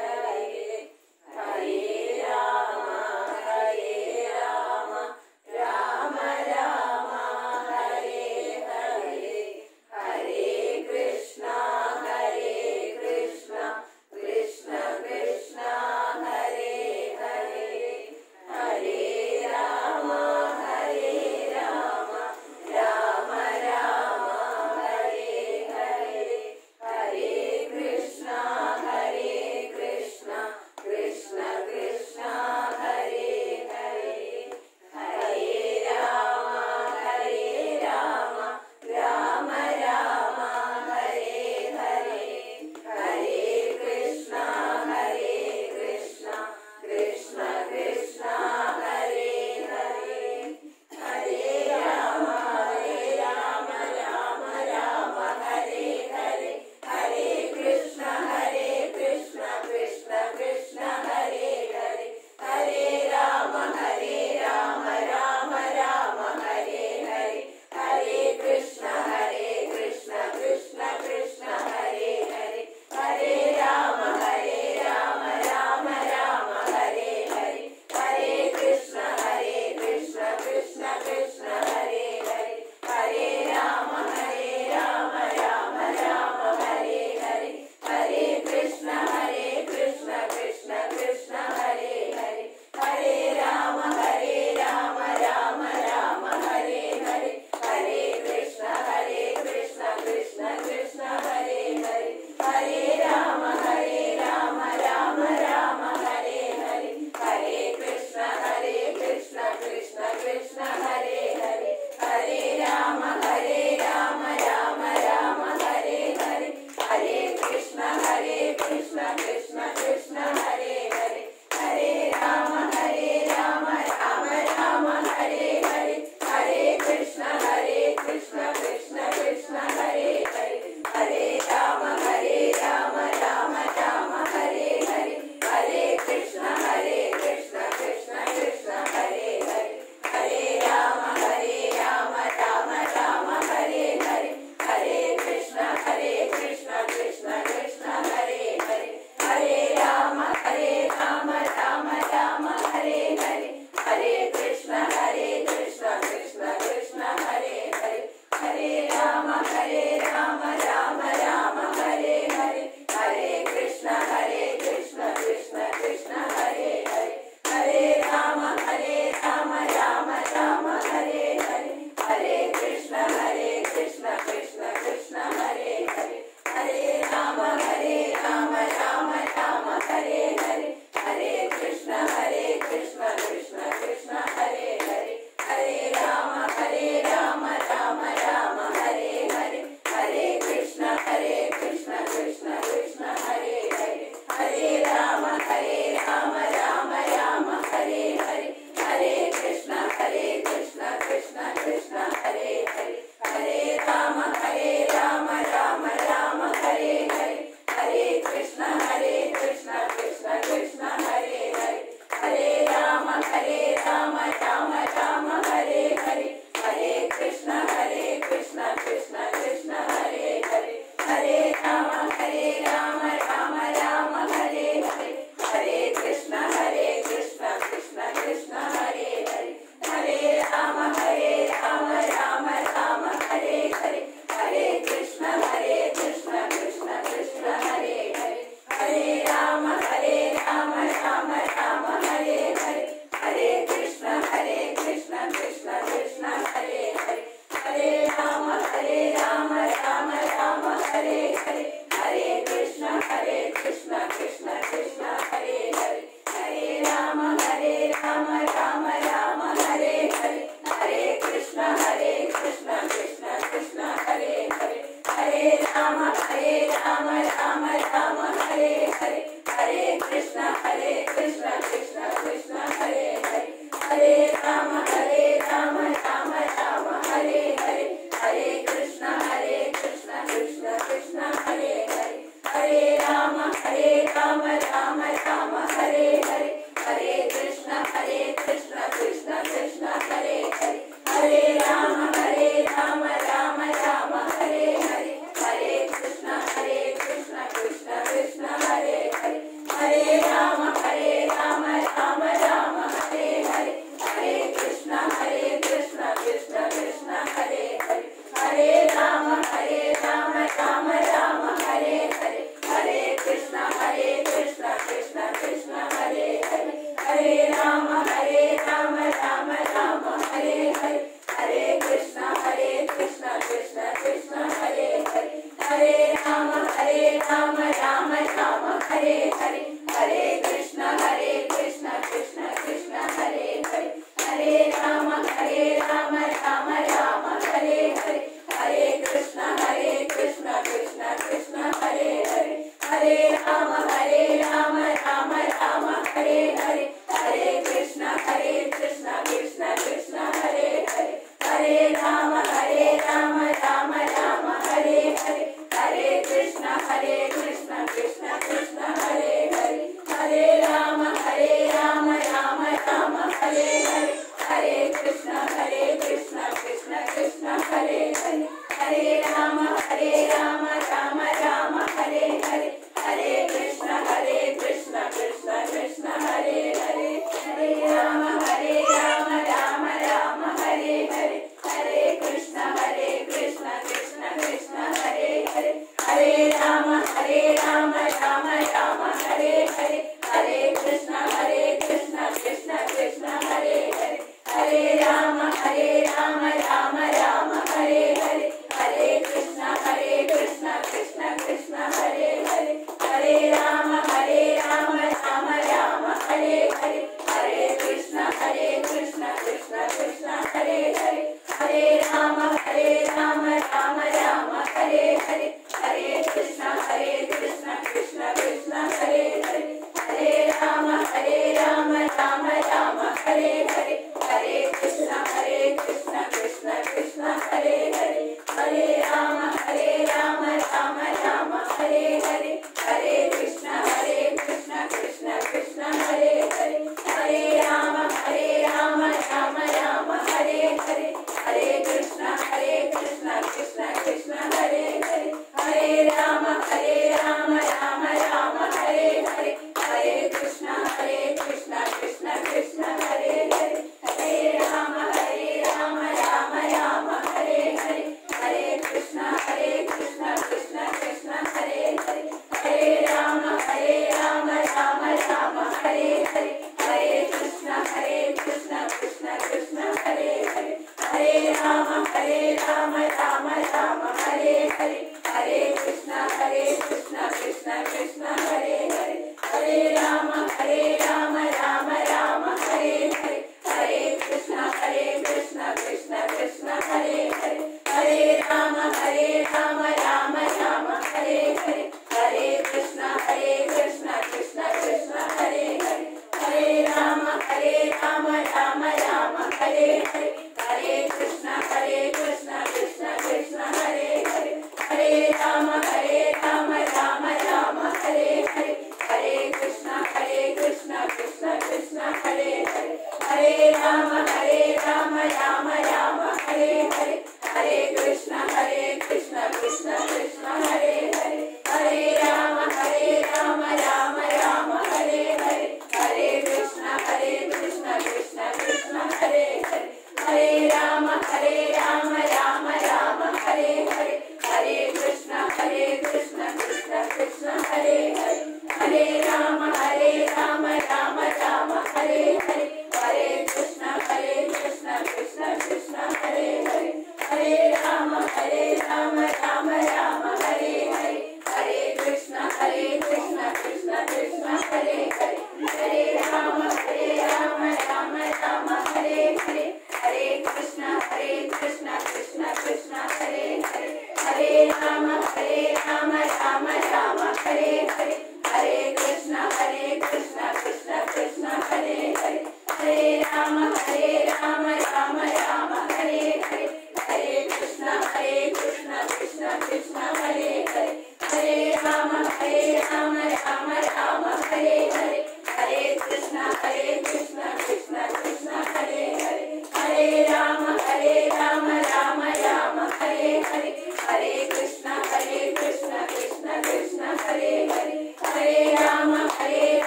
Krishna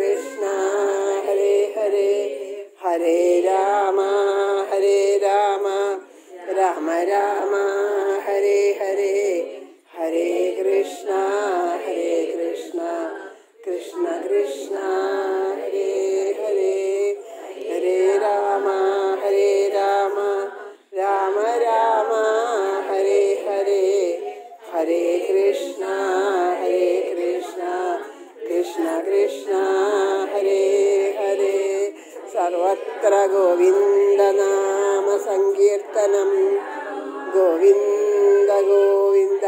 കൃഷ്ണ ഹരേ ഹരേ ഹരേ രാമ ഹരേ രാമ രാമ രാമ ഹരേ ഹരേ ഹരേ കൃഷ്ണ ഹരേ കൃഷ്ണ കൃഷ്ണ കൃഷ്ണ ഹരേ ഹരേ ഹരേ രാമ ഹരേ രാമ രാമ രാമ ഹരേ ഹരേ ഹരേ കൃഷ്ണ ഹരേ കൃഷ്ണ കൃഷ്ണ കൃഷ്ണ ഹരേ ഹരേ സർവത്ര ഗോവിന്ദനാമ സങ്കീർത്തനം ഗോവിന്ദ ഗോവിന്ദ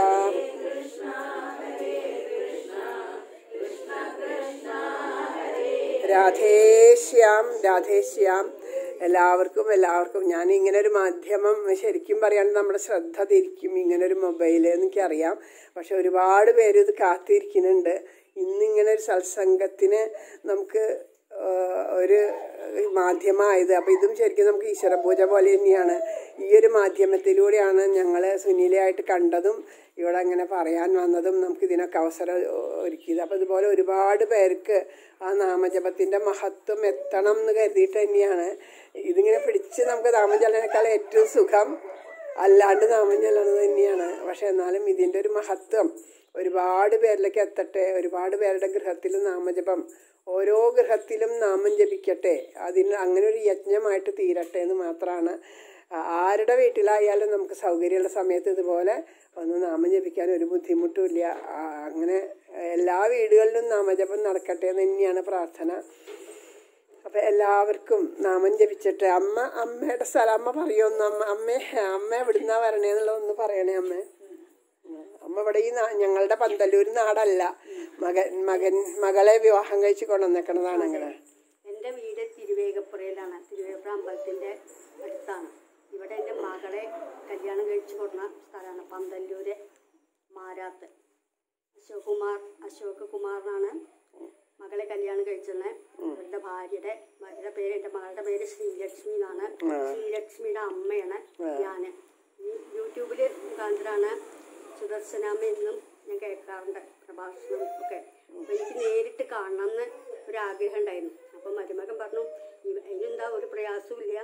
രാധേശ്യാം രാധേശ്യാം എല്ലാവർക്കും എല്ലാവർക്കും ഞാൻ ഇങ്ങനെ ഒരു മാധ്യമം ശരിക്കും പറയുകയാണെങ്കിൽ നമ്മുടെ ശ്രദ്ധ തിരിക്കും ഇങ്ങനെ ഒരു മൊബൈൽ എനിക്കറിയാം പക്ഷെ ഒരുപാട് പേര് ഇത് കാത്തിരിക്കുന്നുണ്ട് ഇന്നിങ്ങനെ ഒരു സത്സംഗത്തിന് നമുക്ക് ആഹ്, ഒരു മാധ്യമമായത് അപ്പം ഇതും ശരിക്കും നമുക്ക് ഈശ്വര പൂജ പോലെ തന്നെയാണ് ഈ ഒരു മാധ്യമത്തിലൂടെയാണ് ഞങ്ങൾ സുനിലയായിട്ട് കണ്ടതും ഇവിടെ അങ്ങനെ പറയാൻ വന്നതും നമുക്ക് ഇതിനൊക്കെ അവസരം ഒരുക്കിയത് അപ്പം ഇതുപോലെ ഒരുപാട് പേർക്ക് ആ നാമജപത്തിൻ്റെ മഹത്വം എത്തണം എന്ന് കരുതിയിട്ട് തന്നെയാണ് ഇതിങ്ങനെ പിടിച്ച് നമുക്ക് നാമം ചൊല്ലാനേക്കാൾ ഏറ്റവും സുഖം അല്ലാണ്ട് നാമം ചൊല്ലണത് തന്നെയാണ് പക്ഷെ എന്നാലും ഇതിൻ്റെ ഒരു മഹത്വം ഒരുപാട് പേരിലേക്ക് എത്തട്ടെ ഒരുപാട് പേരുടെ ഗൃഹത്തിൽ നാമജപം ഓരോ ഗൃഹത്തിലും നാമം ജപിക്കട്ടെ അതിന് അങ്ങനെ ഒരു യജ്ഞമായിട്ട് തീരട്ടെ എന്ന് മാത്രമാണ് ആ- ആരുടെ വീട്ടിലായാലും നമുക്ക് സൗകര്യമുള്ള സമയത്ത് ഇതുപോലെ ഒന്ന് നാമം ജപിക്കാൻ ഒരു ബുദ്ധിമുട്ടുമില്ല ആ, അങ്ങനെ എല്ലാ വീടുകളിലും നാമജപം നടക്കട്ടെ എന്ന് തന്നെയാണ് പ്രാർത്ഥന അപ്പൊ എല്ലാവർക്കും നാമം ജപിച്ചിട്ട് അമ്മ അമ്മയുടെ സ്ഥലം അമ്മ പറയുമെന്ന് അമ്മ അമ്മേ അമ്മ എവിടുന്നാ വരണേന്നുള്ളത് ഒന്ന് പറയണേ അമ്മ അമ്മ ഇവിടെ ഈ നാ- ഞങ്ങളുടെ പന്തല്ലൂർ നാടല്ല മകൻ മകൻ മകളെ വിവാഹം കഴിച്ച് കൊണ്ടുവന്നേക്കണതാണ് അങ്ങനെ എൻ്റെ വീട് തിരുവേഗപ്പുറയിലാണ് തിരുവേഗപ്പുറ അമ്പലത്തിൻ്റെ അടുത്താണ് ഇവിടെ എൻ്റെ മകളെ കല്യാണം കഴിച്ചു കൊടുന്ന സ്ഥലമാണ് പന്തല്ലൂര് മാരാത്ത് അശോക് കുമാർ അശോക് കുമാറിനാണ് മകളെ കല്യാണം കഴിച്ചത് ഇവരുടെ ഭാര്യയുടെ ഭാര്യയുടെ പേര് എൻ്റെ മകളുടെ പേര് ശ്രീലക്ഷ്മി എന്നാണ് ശ്രീലക്ഷ്മിയുടെ അമ്മയാണ് ഞാൻ ഈ യൂട്യൂബിൽ മുഖാന്തരമാണ് സുദർശനാമ്മ എന്നും ഞാൻ കേൾക്കാറുണ്ട് പ്രഭാഷണം ഒക്കെ അപ്പൊ എനിക്ക് നേരിട്ട് കാണണമെന്ന് ഒരു ആഗ്രഹം ഉണ്ടായിരുന്നു അപ്പൊ മരുമകൻ പറഞ്ഞു "ഇവ- ഇതിനെന്താ ഒരു പ്രയാസവും ഇല്ല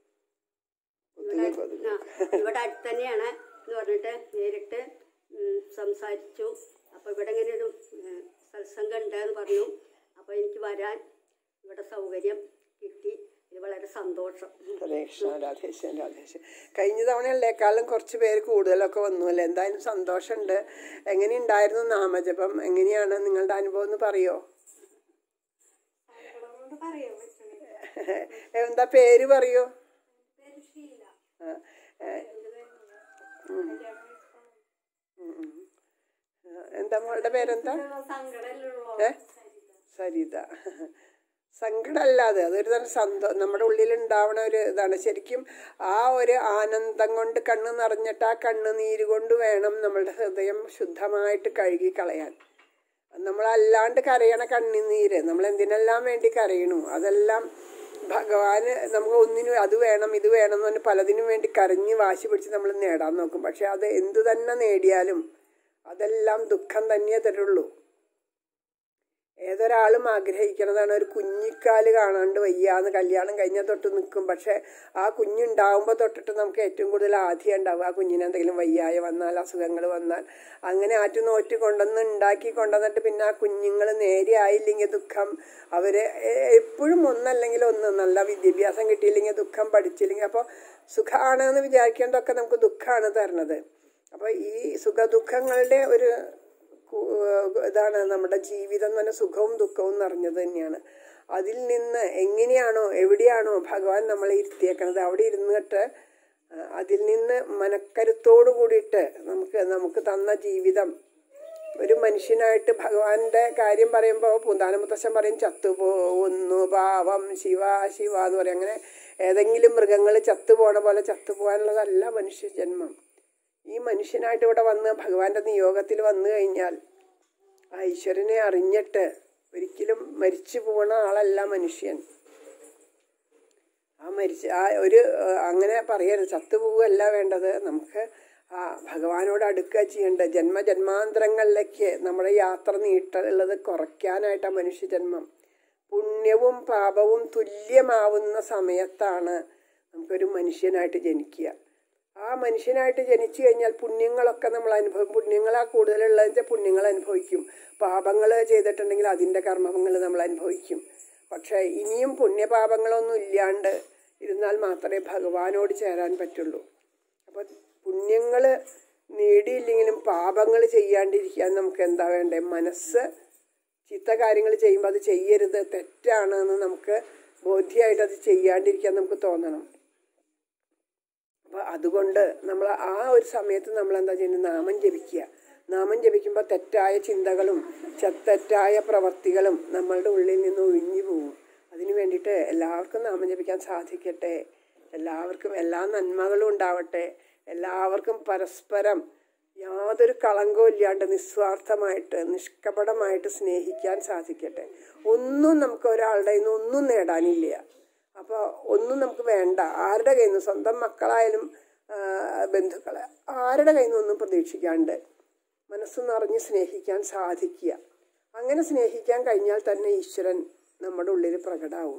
ഇവിടെ ആ, ഇവിടെ അടുത്ത് തന്നെയാണ് എന്ന് പറഞ്ഞിട്ട് നേരിട്ട് ഉം, സംസാരിച്ചു അപ്പോൾ ഇവിടെ ഇങ്ങനെ ഒരു ഉം, സത്സംഗം ഉണ്ട് എന്ന് പറഞ്ഞു അപ്പോൾ എനിക്ക് വരാൻ ഇവിടെ സൗകര്യം കിട്ടി ഇത് വളരെ സന്തോഷം രാധേശ്വര രാധേശ്വര രാധേശ്വര കഴിഞ്ഞ തവണയുള്ളേക്കാളും കുറച്ച് പേര് കൂടുതലൊക്കെ വന്നു അല്ലേ എന്തായാലും സന്തോഷമുണ്ട് എങ്ങനെയുണ്ടായിരുന്നു നാമജപം എങ്ങനെയാണ് നിങ്ങളുടെ അനുഭവം എന്ന് പറയോ എന്താ പേര് പറയോ ആ, ഏ, ഉം. ഉം, ഉം. ആ, എന്താ മോളുടെ പേരെന്താ ഏ സരിത സങ്കടമല്ലാതെ അതൊരു തരം സന്തോ നമ്മുടെ ഉള്ളിൽ ഉണ്ടാവണ ഒരു ഇതാണ് ശരിക്കും ആ ഒരു ആനന്ദം കൊണ്ട് കണ്ണ് നിറഞ്ഞിട്ട് ആ കണ്ണുനീര് കൊണ്ട് വേണം നമ്മളുടെ ഹൃദയം ശുദ്ധമായിട്ട് കഴുകി കളയാൻ നമ്മളല്ലാണ്ട് കരയണ കണ്ണുനീര് നമ്മൾ എന്തിനെല്ലാം വേണ്ടി കരയണു അതെല്ലാം ഭഗവാന് നമുക്ക് ഒന്നിനും അത് വേണം ഇത് വേണം എന്ന് പറഞ്ഞ് പലതിനും വേണ്ടി കരഞ്ഞ് വാശി പിടിച്ച് നമ്മൾ നേടാൻ നോക്കും പക്ഷെ അത് എന്തു തന്നെ നേടിയാലും അതെല്ലാം ദുഃഖം തന്നെയേ തരുള്ളൂ ഏതൊരാളും ആഗ്രഹിക്കുന്നതാണ് ഒരു കുഞ്ഞിക്കാല് കാണാണ്ട് വയ്യാന്ന് കല്യാണം കഴിഞ്ഞ തൊട്ട് നിൽക്കും പക്ഷെ ആ കുഞ്ഞുണ്ടാവുമ്പോൾ തൊട്ടിട്ട് നമുക്ക് ഏറ്റവും കൂടുതൽ ആദ്യം ഉണ്ടാവുക ആ കുഞ്ഞിന് എന്തെങ്കിലും വയ്യായ വന്നാൽ അസുഖങ്ങൾ വന്നാൽ അങ്ങനെ ആറ്റു നോറ്റ് കൊണ്ടുവന്ന് ഉണ്ടാക്കി കൊണ്ടുവന്നിട്ട് പിന്നെ ആ കുഞ്ഞുങ്ങൾ നേരെ ആയില്ലെങ്കിൽ ദുഃഖം അവര് എ- എപ്പോഴും ഒന്നല്ലെങ്കിൽ ഒന്ന് നല്ല വിദ്യാഭ്യാസം കിട്ടിയില്ലെങ്കിൽ ദുഃഖം പഠിച്ചില്ലെങ്കിൽ അപ്പോൾ സുഖമാണെന്ന് വിചാരിക്കേണ്ടതൊക്കെ നമുക്ക് ദുഃഖമാണ് തരണത് അപ്പോൾ ഈ സുഖദുഃഖങ്ങളുടെ ഒരു കു- ഇതാണ് നമ്മുടെ ജീവിതം എന്ന് പറഞ്ഞാൽ സുഖവും ദുഃഖവും നിറഞ്ഞത് തന്നെയാണ് അതിൽ നിന്ന് എങ്ങനെയാണോ എവിടെയാണോ ഭഗവാൻ നമ്മളെ ഇരുത്തിയേക്കണത് അവിടെ ഇരുന്നിട്ട് ആ, അതിൽ നിന്ന് മനക്കരുത്തോടു കൂടിയിട്ട് നമുക്ക് നമുക്ക് തന്ന ജീവിതം ഒരു മനുഷ്യനായിട്ട് ഭഗവാന്റെ കാര്യം പറയുമ്പോൾ പൂന്താന മുത്തശ്ശൻ പറയും ചത്തുപോകുന്നു പാവം ശിവ ശിവ എന്ന് പറയും അങ്ങനെ ഏതെങ്കിലും മൃഗങ്ങൾ ചത്തുപോണ പോലെ ചത്തുപോകാനുള്ളതല്ല മനുഷ്യ ജന്മം ഈ മനുഷ്യനായിട്ട് ഇവിടെ വന്ന് ഭഗവാന്റെ നിയോഗത്തിൽ വന്നു കഴിഞ്ഞാൽ ആ ഈശ്വരനെ അറിഞ്ഞിട്ട് ഒരിക്കലും മരിച്ചു പോണ ആളല്ല മനുഷ്യൻ ആ മരിച്ച ആ ഒരു ആ, അങ്ങനെ പറയരുത് ചത്തുപോവുകയല്ല വേണ്ടത് നമുക്ക് ആ ഭഗവാനോട് അടുക്കുക ചെയ്യേണ്ടത് ജന്മജന്മാന്തരങ്ങളിലേക്ക് നമ്മുടെ യാത്ര നീട്ടുള്ളത് കുറയ്ക്കാനായിട്ടാണ് മനുഷ്യജന്മം പുണ്യവും പാപവും തുല്യമാവുന്ന സമയത്താണ് നമുക്കൊരു മനുഷ്യനായിട്ട് ജനിക്കുക ആ മനുഷ്യനായിട്ട് ജനിച്ചു കഴിഞ്ഞാൽ പുണ്യങ്ങളൊക്കെ നമ്മൾ അനുഭവം പുണ്യങ്ങളാ കൂടുതലുള്ളതെന്ന് വെച്ചാൽ പുണ്യങ്ങൾ അനുഭവിക്കും പാപങ്ങൾ ചെയ്തിട്ടുണ്ടെങ്കിൽ അതിൻ്റെ കർമ്മങ്ങൾ നമ്മൾ അനുഭവിക്കും പക്ഷേ ഇനിയും പുണ്യപാപങ്ങളൊന്നും ഇല്ലാണ്ട് ഇരുന്നാൽ മാത്രമേ ഭഗവാനോട് ചേരാൻ പറ്റുള്ളൂ അപ്പോൾ പുണ്യങ്ങൾ നേടിയില്ലെങ്കിലും പാപങ്ങൾ ചെയ്യാണ്ടിരിക്കാൻ നമുക്ക് എന്താ വേണ്ടേ മനസ്സ് ചീത്ത കാര്യങ്ങൾ ചെയ്യുമ്പോൾ അത് ചെയ്യരുത് തെറ്റാണ് എന്ന് നമുക്ക് ബോധ്യമായിട്ട് അത് ചെയ്യാണ്ടിരിക്കാൻ നമുക്ക് തോന്നണം അപ്പോൾ അതുകൊണ്ട് നമ്മൾ ആ ഒരു സമയത്ത് നമ്മൾ എന്താ ചെയ്യുന്നത് നാമം ജപിക്കുക നാമം ജപിക്കുമ്പോൾ തെറ്റായ ചിന്തകളും ച- തെറ്റായ പ്രവർത്തികളും നമ്മളുടെ ഉള്ളിൽ നിന്ന് ഒഴിഞ്ഞു പോകും അതിനു വേണ്ടിയിട്ട് എല്ലാവർക്കും നാമം ജപിക്കാൻ സാധിക്കട്ടെ എല്ലാവർക്കും എല്ലാ നന്മകളും ഉണ്ടാവട്ടെ എല്ലാവർക്കും പരസ്പരം യാതൊരു കളങ്കവും ഇല്ലാണ്ട് നിസ്വാർത്ഥമായിട്ട് നിഷ്കപടമായിട്ട് സ്നേഹിക്കാൻ സാധിക്കട്ടെ ഒന്നും നമുക്ക് ഒരാളുടെ നിന്ന് ഒന്നും നേടാനില്ല അപ്പോൾ ഒന്നും നമുക്ക് വേണ്ട ആരുടെ കയ്യിൽ നിന്ന് സ്വന്തം മക്കളായാലും ആ, ബന്ധുക്കളെ ആരുടെ കയ്യിൽ നിന്നൊന്നും പ്രതീക്ഷിക്കാണ്ട് മനസ്സ് നിറഞ്ഞ് സ്നേഹിക്കാൻ സാധിക്കുക അങ്ങനെ സ്നേഹിക്കാൻ കഴിഞ്ഞാൽ തന്നെ ഈശ്വരൻ നമ്മുടെ ഉള്ളിൽ പ്രകടമാവും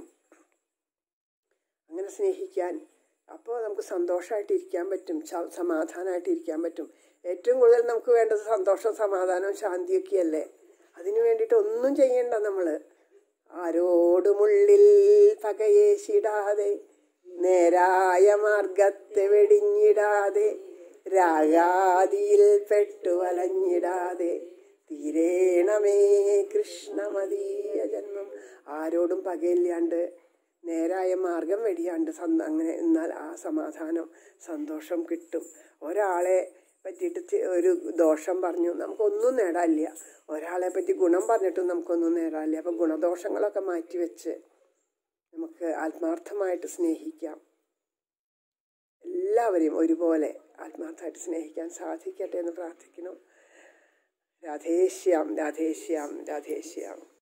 അങ്ങനെ സ്നേഹിക്കാൻ അപ്പോൾ നമുക്ക് സന്തോഷമായിട്ട് ഇരിക്കാൻ പറ്റും സ- സമാധാനമായിട്ട് ഇരിക്കാൻ പറ്റും ഏറ്റവും കൂടുതൽ നമുക്ക് വേണ്ടത് സന്തോഷം സമാധാനവും ശാന്തിയൊക്കെയല്ലേ അതിനു വേണ്ടിയിട്ട് ഒന്നും ചെയ്യണ്ട നമ്മൾ ആരോടുമുള്ളിൽ പകയേശിടാതെ നേരായ മാർഗത്തെ വെടിഞ്ഞിടാതെ രാഗാദിയിൽ പെട്ടു വലഞ്ഞിടാതെ തീരേണമേ കൃഷ്ണമതീയ ജന്മം ആരോടും പകയില്ലാണ്ട് നേരായ മാർഗം വെടിയാണ്ട് സന്ത അങ്ങനെ എന്നാൽ ആ സമാധാനം സന്തോഷം കിട്ടും ഒരാളെ പറ്റിയിട്ട് ചെ- ഒരു ദോഷം പറഞ്ഞു നമുക്കൊന്നും നേടാനില്ല ഒരാളെ പറ്റി ഗുണം പറഞ്ഞിട്ടും നമുക്കൊന്നും നേടാനില്ല അപ്പം ഗുണദോഷങ്ങളൊക്കെ മാറ്റിവെച്ച് നമുക്ക് ആത്മാർത്ഥമായിട്ട് സ്നേഹിക്കാം എല്ലാവരെയും ഒരുപോലെ ആത്മാർത്ഥമായിട്ട് സ്നേഹിക്കാൻ സാധിക്കട്ടെ എന്ന് പ്രാർത്ഥിക്കുന്നു രാധേശ്യാം രാധേശ്യാം രാധേശ്യാം